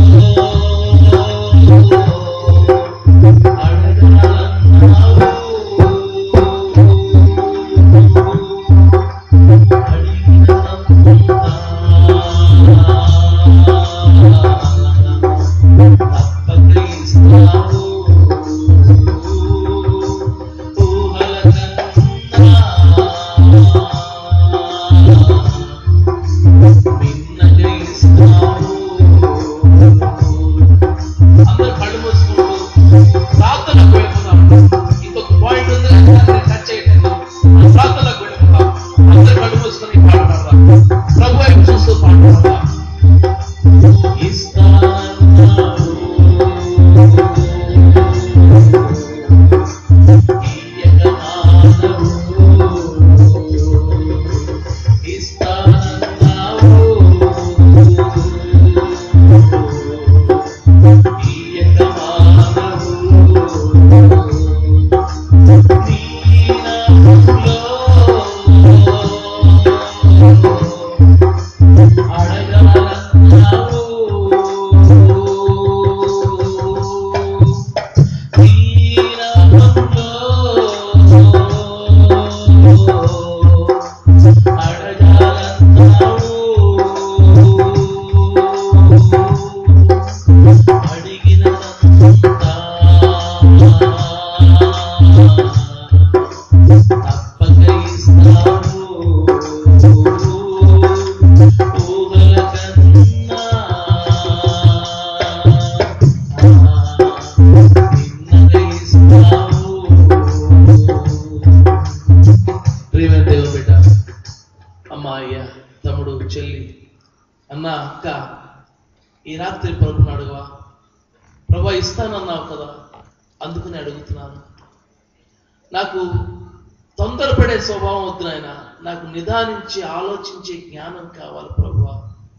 అన్న అక్క ఈ రాత్రి ప్రభుని అడుగువా ప్రభా ఇస్తానన్నావు కదా అందుకని అడుగుతున్నాను నాకు తొందరపడే స్వభావం వద్దు నాయన నాకు నిదానించి ఆలోచించే జ్ఞానం కావాలి ప్రభువా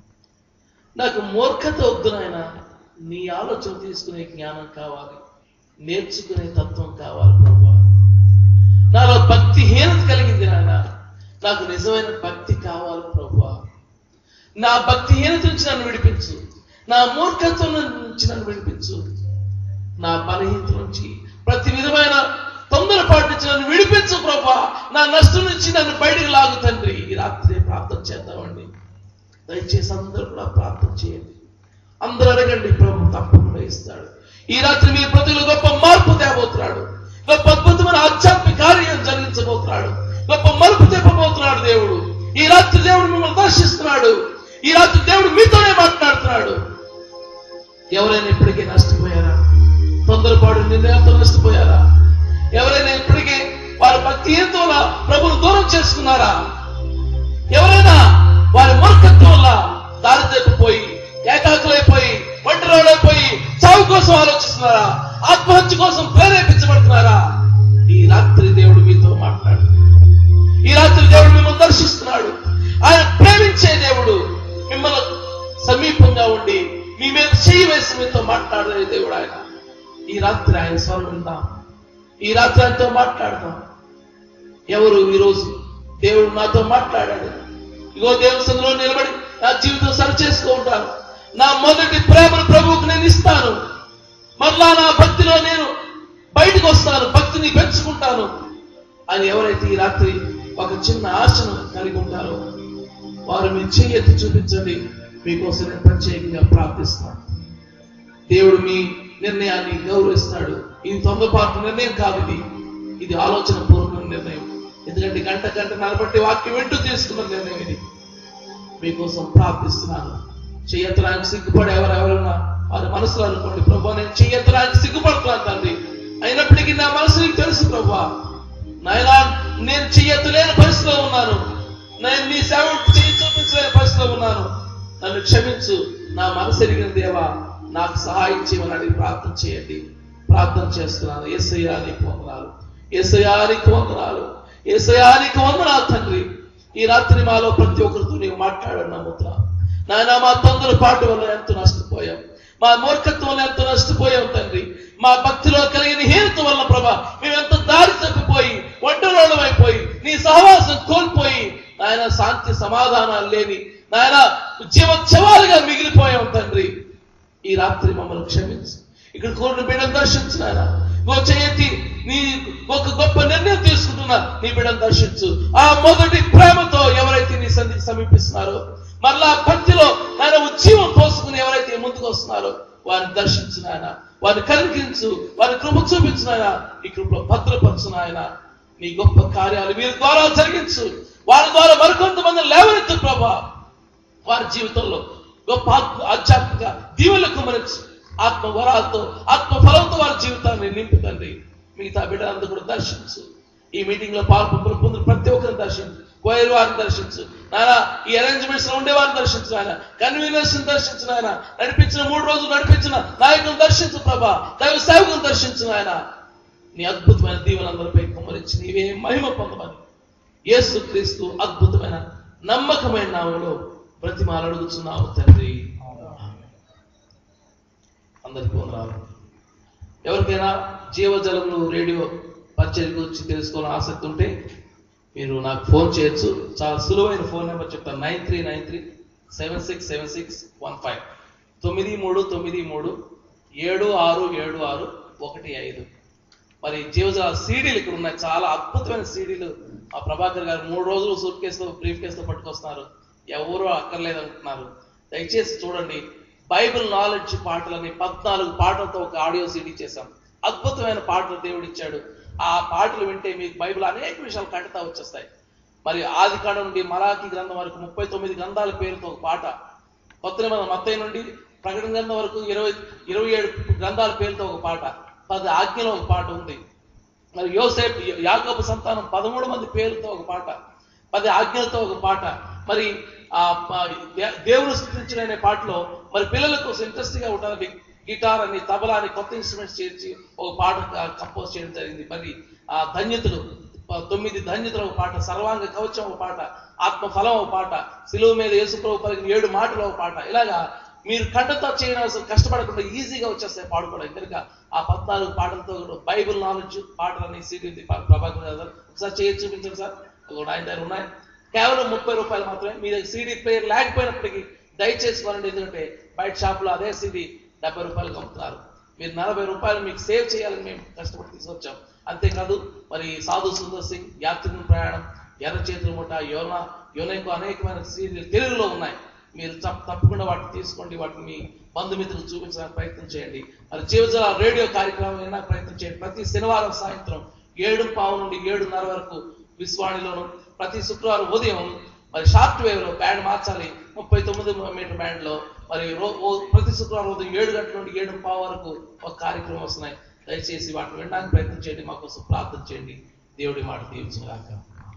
నాకు మూర్ఖత వద్దు నాయన నీ ఆలోచన తీసుకునే జ్ఞానం కావాలి నేర్చుకునే తత్వం కావాలి ప్రభువా నాలో భక్తిహీనత కలిగింది నాయన నాకు నిజమైన భక్తి కావాలి ప్రభువా నా భక్తిహీనత నుంచి నన్ను విడిపించు నా మూర్ఖత్వం నుంచి నన్ను విడిపించు నా బలహీనత నుంచి ప్రతి విధమైన తొందరపాటు నుంచి నన్ను విడిపించు ప్రభా నా నష్టం నుంచి నన్ను బయటికి లాగు తండ్రి ఈ రాత్రి ప్రార్థన చేద్దామండి దయచేసి అందరూ కూడా ప్రార్థన చేయండి అందరూ అడగండి ప్రభు తప్పకుండా ఇస్తాడు ఈ రాత్రి మీ ప్రతిలో గొప్ప మార్పు తేబోతున్నాడు గొప్ప అద్భుతమైన ఆధ్యాత్మిక కార్యం జరిగించబోతున్నాడు గొప్ప మలుపు తెప్పబోతున్నాడు దేవుడు ఈ రాత్రి దేవుడు మిమ్మల్ని దర్శిస్తున్నాడు ఈ రాత్రి దేవుడు మీతోనే మాట్లాడుతున్నాడు ఎవరైనా ఇప్పటికే నష్టపోయారా తొందరపాటు నిర్ణయాలతో నష్టపోయారా ఎవరైనా ఇప్పటికే వారి భక్తిహీనత వల్ల ప్రభును దూరం చేసుకున్నారా ఎవరైనా వారి మూర్ఖత్వం వల్ల దారి తప్పిపోయి ఏకాకులైపోయి ఒంటరిపోయి చావు కోసం ఆలోచిస్తున్నారా ఆత్మహత్య కోసం ప్రేరేపించబడుతున్నారా ఈ రాత్రి దేవుడు మీతో మాట్లాడు ఈ రాత్రి దేవుడు మిమ్మల్ని దర్శిస్తున్నాడు ఆయన ప్రేమించే దేవుడు మిమ్మల్ని సమీపంగా ఉండి మీ మీద చేయి వేసి మీతో మాట్లాడే దేవుడు ఆయన ఈ రాత్రి ఆయన స్వరం విందాం ఈ రాత్రి ఆయనతో మాట్లాడదాం ఎవరు ఈరోజు దేవుడు నాతో మాట్లాడాడు ఇగో దేవుని సందులో నిలబడి నా జీవితం సరి చేసుకో ఉంటాను నా మొదటి ప్రేమను ప్రభువుకు నేను ఇస్తాను మరలా నా భక్తిలో నేను బయటకు వస్తాను భక్తిని పెంచుకుంటాను అని ఎవరైతే ఈ రాత్రి ఒక చిన్న ఆశను కలిగి ఉంటారో వారు మీ చెయ్యెత్తి చూపించండి మీకోసం నేను ప్రత్యేకంగా ప్రార్థిస్తాను దేవుడు మీ నిర్ణయాన్ని గౌరవిస్తాడు ఇది తొందరపాటు నిర్ణయం కాదు ఇది ఇది ఆలోచన పూర్వకమైన నిర్ణయం ఎందుకంటే గంట గంట నలబట్టి వాక్యం వింటూ తీసుకున్న నిర్ణయం ఇది మీకోసం ప్రార్థిస్తున్నాను చెయ్యెత్తడానికి సిగ్గుపడి ఎవరెవరున్నా వారి మనసులో అనుకోండి ప్రభా నేను చెయ్యెత్తడానికి సిగ్గుపడుతున్నాను తండ్రి అయినప్పటికీ నా మనసు నీకు తెలుసు ప్రభా నాయనా నేను చెయ్యెత్తలేని పరిస్థితిలో ఉన్నాను నేను నీ సేవ చేయి చూపించలేని పరిస్థితిలో ఉన్నాను నన్ను క్షమించు నా మనసు ఎరిగిన దేవా నాకు సహాయం చేయమని అడిగి ప్రార్థన చేయండి ప్రార్థన చేస్తున్నాను ఏసయానికి వందనాలు ఏసయానికి వందనాలు ఏసయానికి వందనాలు తండ్రి ఈ రాత్రి మాలో ప్రతి ఒక్కరితో నీవు మాట్లాడని నమ్ముతున్నా నాయన మా తొందర పాటు వల్ల ఎంతో నష్టపోయాం మా మూర్ఖత్వం వల్ల ఎంతో నష్టపోయాం తండ్రి మా భక్తిలో కలిగిన హీనత వల్ల ప్రభా మేము ఎంత దారి తప్పిపోయి ఒంటరోళం అయిపోయి నీ సహవాసం కోల్పోయి నాయన శాంతి సమాధానాలు లేని నాయన జీవోత్సవాలుగా మిగిలిపోయాం తండ్రి ఈ రాత్రి మమ్మల్ని క్షమించు ఇక్కడ కోరిన బిడ్డను దర్శించు నాయన ఓ చేయతి నీ ఒక గొప్ప నిర్ణయం తీసుకుంటున్నా నీ బిడ్డను దర్శించు ఆ మొదటి ప్రేమతో ఎవరైతే నీ సంధికి సమీపిస్తున్నారో మరలా భక్తిలో ఆయన ఉజ్జీవం పోసుకుని ఎవరైతే ముందుకు వస్తున్నారో వారిని దర్శించు నాయన వారిని కనిపించు వారి కృప చూపించు నాయన ఈ కృపలో భద్రపరచు నాయన నీ గొప్ప కార్యాలు వీరి ద్వారా జరిగించు వారి ద్వారా మరికొంతమంది లేవనెత్తు ప్రభా వారి జీవితంలో గొప్ప ఆత్మ ఆధ్యాత్మిక దీవులకు కుమరించు ఆత్మ వరాలతో ఆత్మ ఫలంతో వారి జీవితాన్ని నింపుతండి మిగతా బిడ్డలందరూ కూడా దర్శించు ఈ మీటింగ్ లో పాల్పొందులు పొందిన ప్రతి ఒక్కరిని దర్శించు కోయర్ వారిని దర్శించు నాయన ఈ అరేంజ్మెంట్స్ లో ఉండే వారిని దర్శించు నాయన కన్వీనర్స్ దర్శించు నాయన నడిపించిన మూడు రోజులు నడిపించిన నాయకులను దర్శించు ప్రభా దైవ సేవకులను దర్శించు నాయన నీ అద్భుతమైన దీవెనందరిపై కుమరించి నీవే మహిమ పొందమని యేసు క్రీస్తు అద్భుతమైన నమ్మకమైన నామంలో ప్రతిమాలు అడుగుతున్నాము తండ్రి అందరికీ వందనాలు ఎవరికైనా జీవజలములు రేడియో పరిచయం గురించి తెలుసుకోవాలని ఆసక్తి ఉంటే మీరు నాకు ఫోన్ చేయొచ్చు చాలా సులువైన ఫోన్ నెంబర్ చెప్తాను nine three nine three seven six seven six one five తొమ్మిది మూడు తొమ్మిది మూడు ఏడు ఆరు ఏడు ఆరు ఒకటి ఐదు మరి జీవజల సీడీలు ఇక్కడ ఉన్నాయి చాలా అద్భుతమైన సీడీలు ఆ ప్రభాకర్ గారు మూడు రోజులు సూట్ కేసులో బ్రీఫ్ కేసులో పట్టుకొస్తున్నారు ఎవరూ అక్కర్లేదు అంటున్నారు దయచేసి చూడండి బైబిల్ నాలెడ్జ్ పాటలని పద్నాలుగు పాటలతో ఒక ఆడియో సీడీ చేశాం అద్భుతమైన పాటలు దేవుడు ఇచ్చాడు ఆ పాటలు వింటే మీకు బైబిల్ అనేక విషయాలు కంటతా వచ్చేస్తాయి మరి ఆది కాండం నుండి మరాఠీ గ్రంథం వరకు ముప్పై తొమ్మిది గ్రంథాల పేరుతో ఒక పాట కొత్త నిబంధన మత్తయి నుండి ప్రకటన గ్రంథం వరకు ఇరవై ఇరవై ఏడు గ్రంథాల పేరుతో ఒక పాట పది ఆజ్ఞలో ఒక పాట ఉంది మరి యోసేపు యాకోబు సంతానం పదమూడు మంది పేరుతో ఒక పాట పది ఆజ్ఞలతో ఒక పాట మరి ఆ ఆ, దే- దేవుని స్థుతించిన అనే పాటలో మరి పిల్లల కోసం ఇంట్రెస్ట్ గా ఉండాలని గిటార్ అని తబలా అని కొత్త ఇన్స్ట్రుమెంట్స్ చేర్చి ఒక పాట కంపోజ్ చేయడం జరిగింది మరి ఆ ధన్యతలు ప- తొమ్మిది ధన్యతలు ఒక పాట సర్వాంగ కవచం ఒక పాట ఆత్మ ఫలం ఒక పాట సిలువ మీద యేసుప్రభు పలికిన ఏడు మాటలు ఒక పాట ఇలాగా మీరు కంటతో చేయడం అసలు కష్టపడకుండా ఈజీగా వచ్చేస్తాయి పాడుకోవడం కనుక ఆ పద్నాలుగు పాటలతో బైబిల్ నాలెడ్జ్ పాటలని సీడీ ఉంది పా- ప్రభాకర్ గారు ఒకసారి చేసి చూపించండి సార్ ఒక ఆయన దగ్గర ఉన్నాయి కేవలం ముప్పై రూపాయలు మాత్రమే మీ దగ్గర సీడీ ప్లేయర్ లేకపోయినప్పటికీ దయచేసి కొనండి ఎందుకంటే బయట షాపులో అదే సీడీ డెబ్బై రూపాయలకు అమ్ముతున్నారు మీరు నలభై రూపాయలు మీకు సేవ్ చేయాలని మేము కష్టపడి తీసుకొచ్చాం అంతేకాదు మరి సాధు సుందర్ సింగ్ యాత్రికుల ప్రయాణం ఎర్ర చేతుల ముఠ యోన యోనకు అనేకమైన సీరియల్ తెలుగులో ఉన్నాయి మీరు తప్ప- తప్పకుండా వాటిని తీసుకోండి వాటిని మీ బంధుమిత్రులు చూపించడానికి ప్రయత్నం చేయండి మరి జీవజల రేడియో కార్యక్రమం అయినా ప్రయత్నం చేయండి ప్రతి శనివారం సాయంత్రం ఏడు పావు నుండి ఏడున్నర వరకు విశ్వాణిలోను ప్రతి శుక్రవారం ఉదయం మరి షార్ట్ వేవ్ లో బ్యాండ్ మార్చాలి ముప్పై తొమ్మిది మీటర్ బ్యాండ్ లో మరి రో ఓ- ప్రతి శుక్రవారం ఉదయం ఏడు గంటల నుండి ఏడు పావు వరకు ఒక కార్యక్రమం వస్తున్నాయి దయచేసి వాటిని వినడానికి ప్రయత్నం చేయండి మా కోసం ప్రార్థన చేయండి దేవుడి మాట దీవించగాక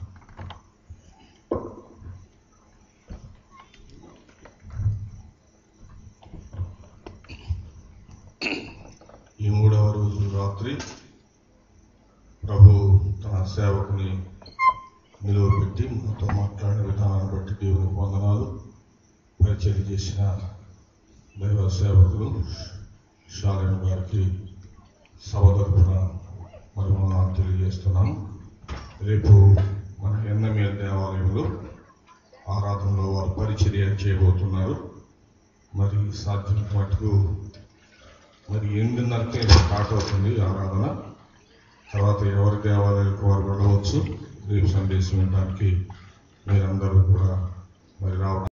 ఈ మూడవ రోజు రాత్రి ప్రభు తన సేవకుని నిలువబెట్టి మాతో మాట్లాడిన విధానాన్ని బట్టి దేవుని వందనాలు పరిచయం చేసిన దైవ సేవకులు షాలెన్ గారికి సభ తరపున మరి మనం తెలియజేస్తున్నాం రేపు మన ఎన్నమేల దేవాలయంలో ఆరాధనలో వారు పరిచర్య చేయబోతున్నారు మరి సాధ్యం మటుకు మరి ఎనిమిదిన్నరకే స్టార్ట్ అవుతుంది ఆరాధన తర్వాత ఎవరి దేవాలయాలకు వారు వెళ్ళవచ్చు రేపు సందేశం వినడానికి మీరందరూ కూడా మరి రావడం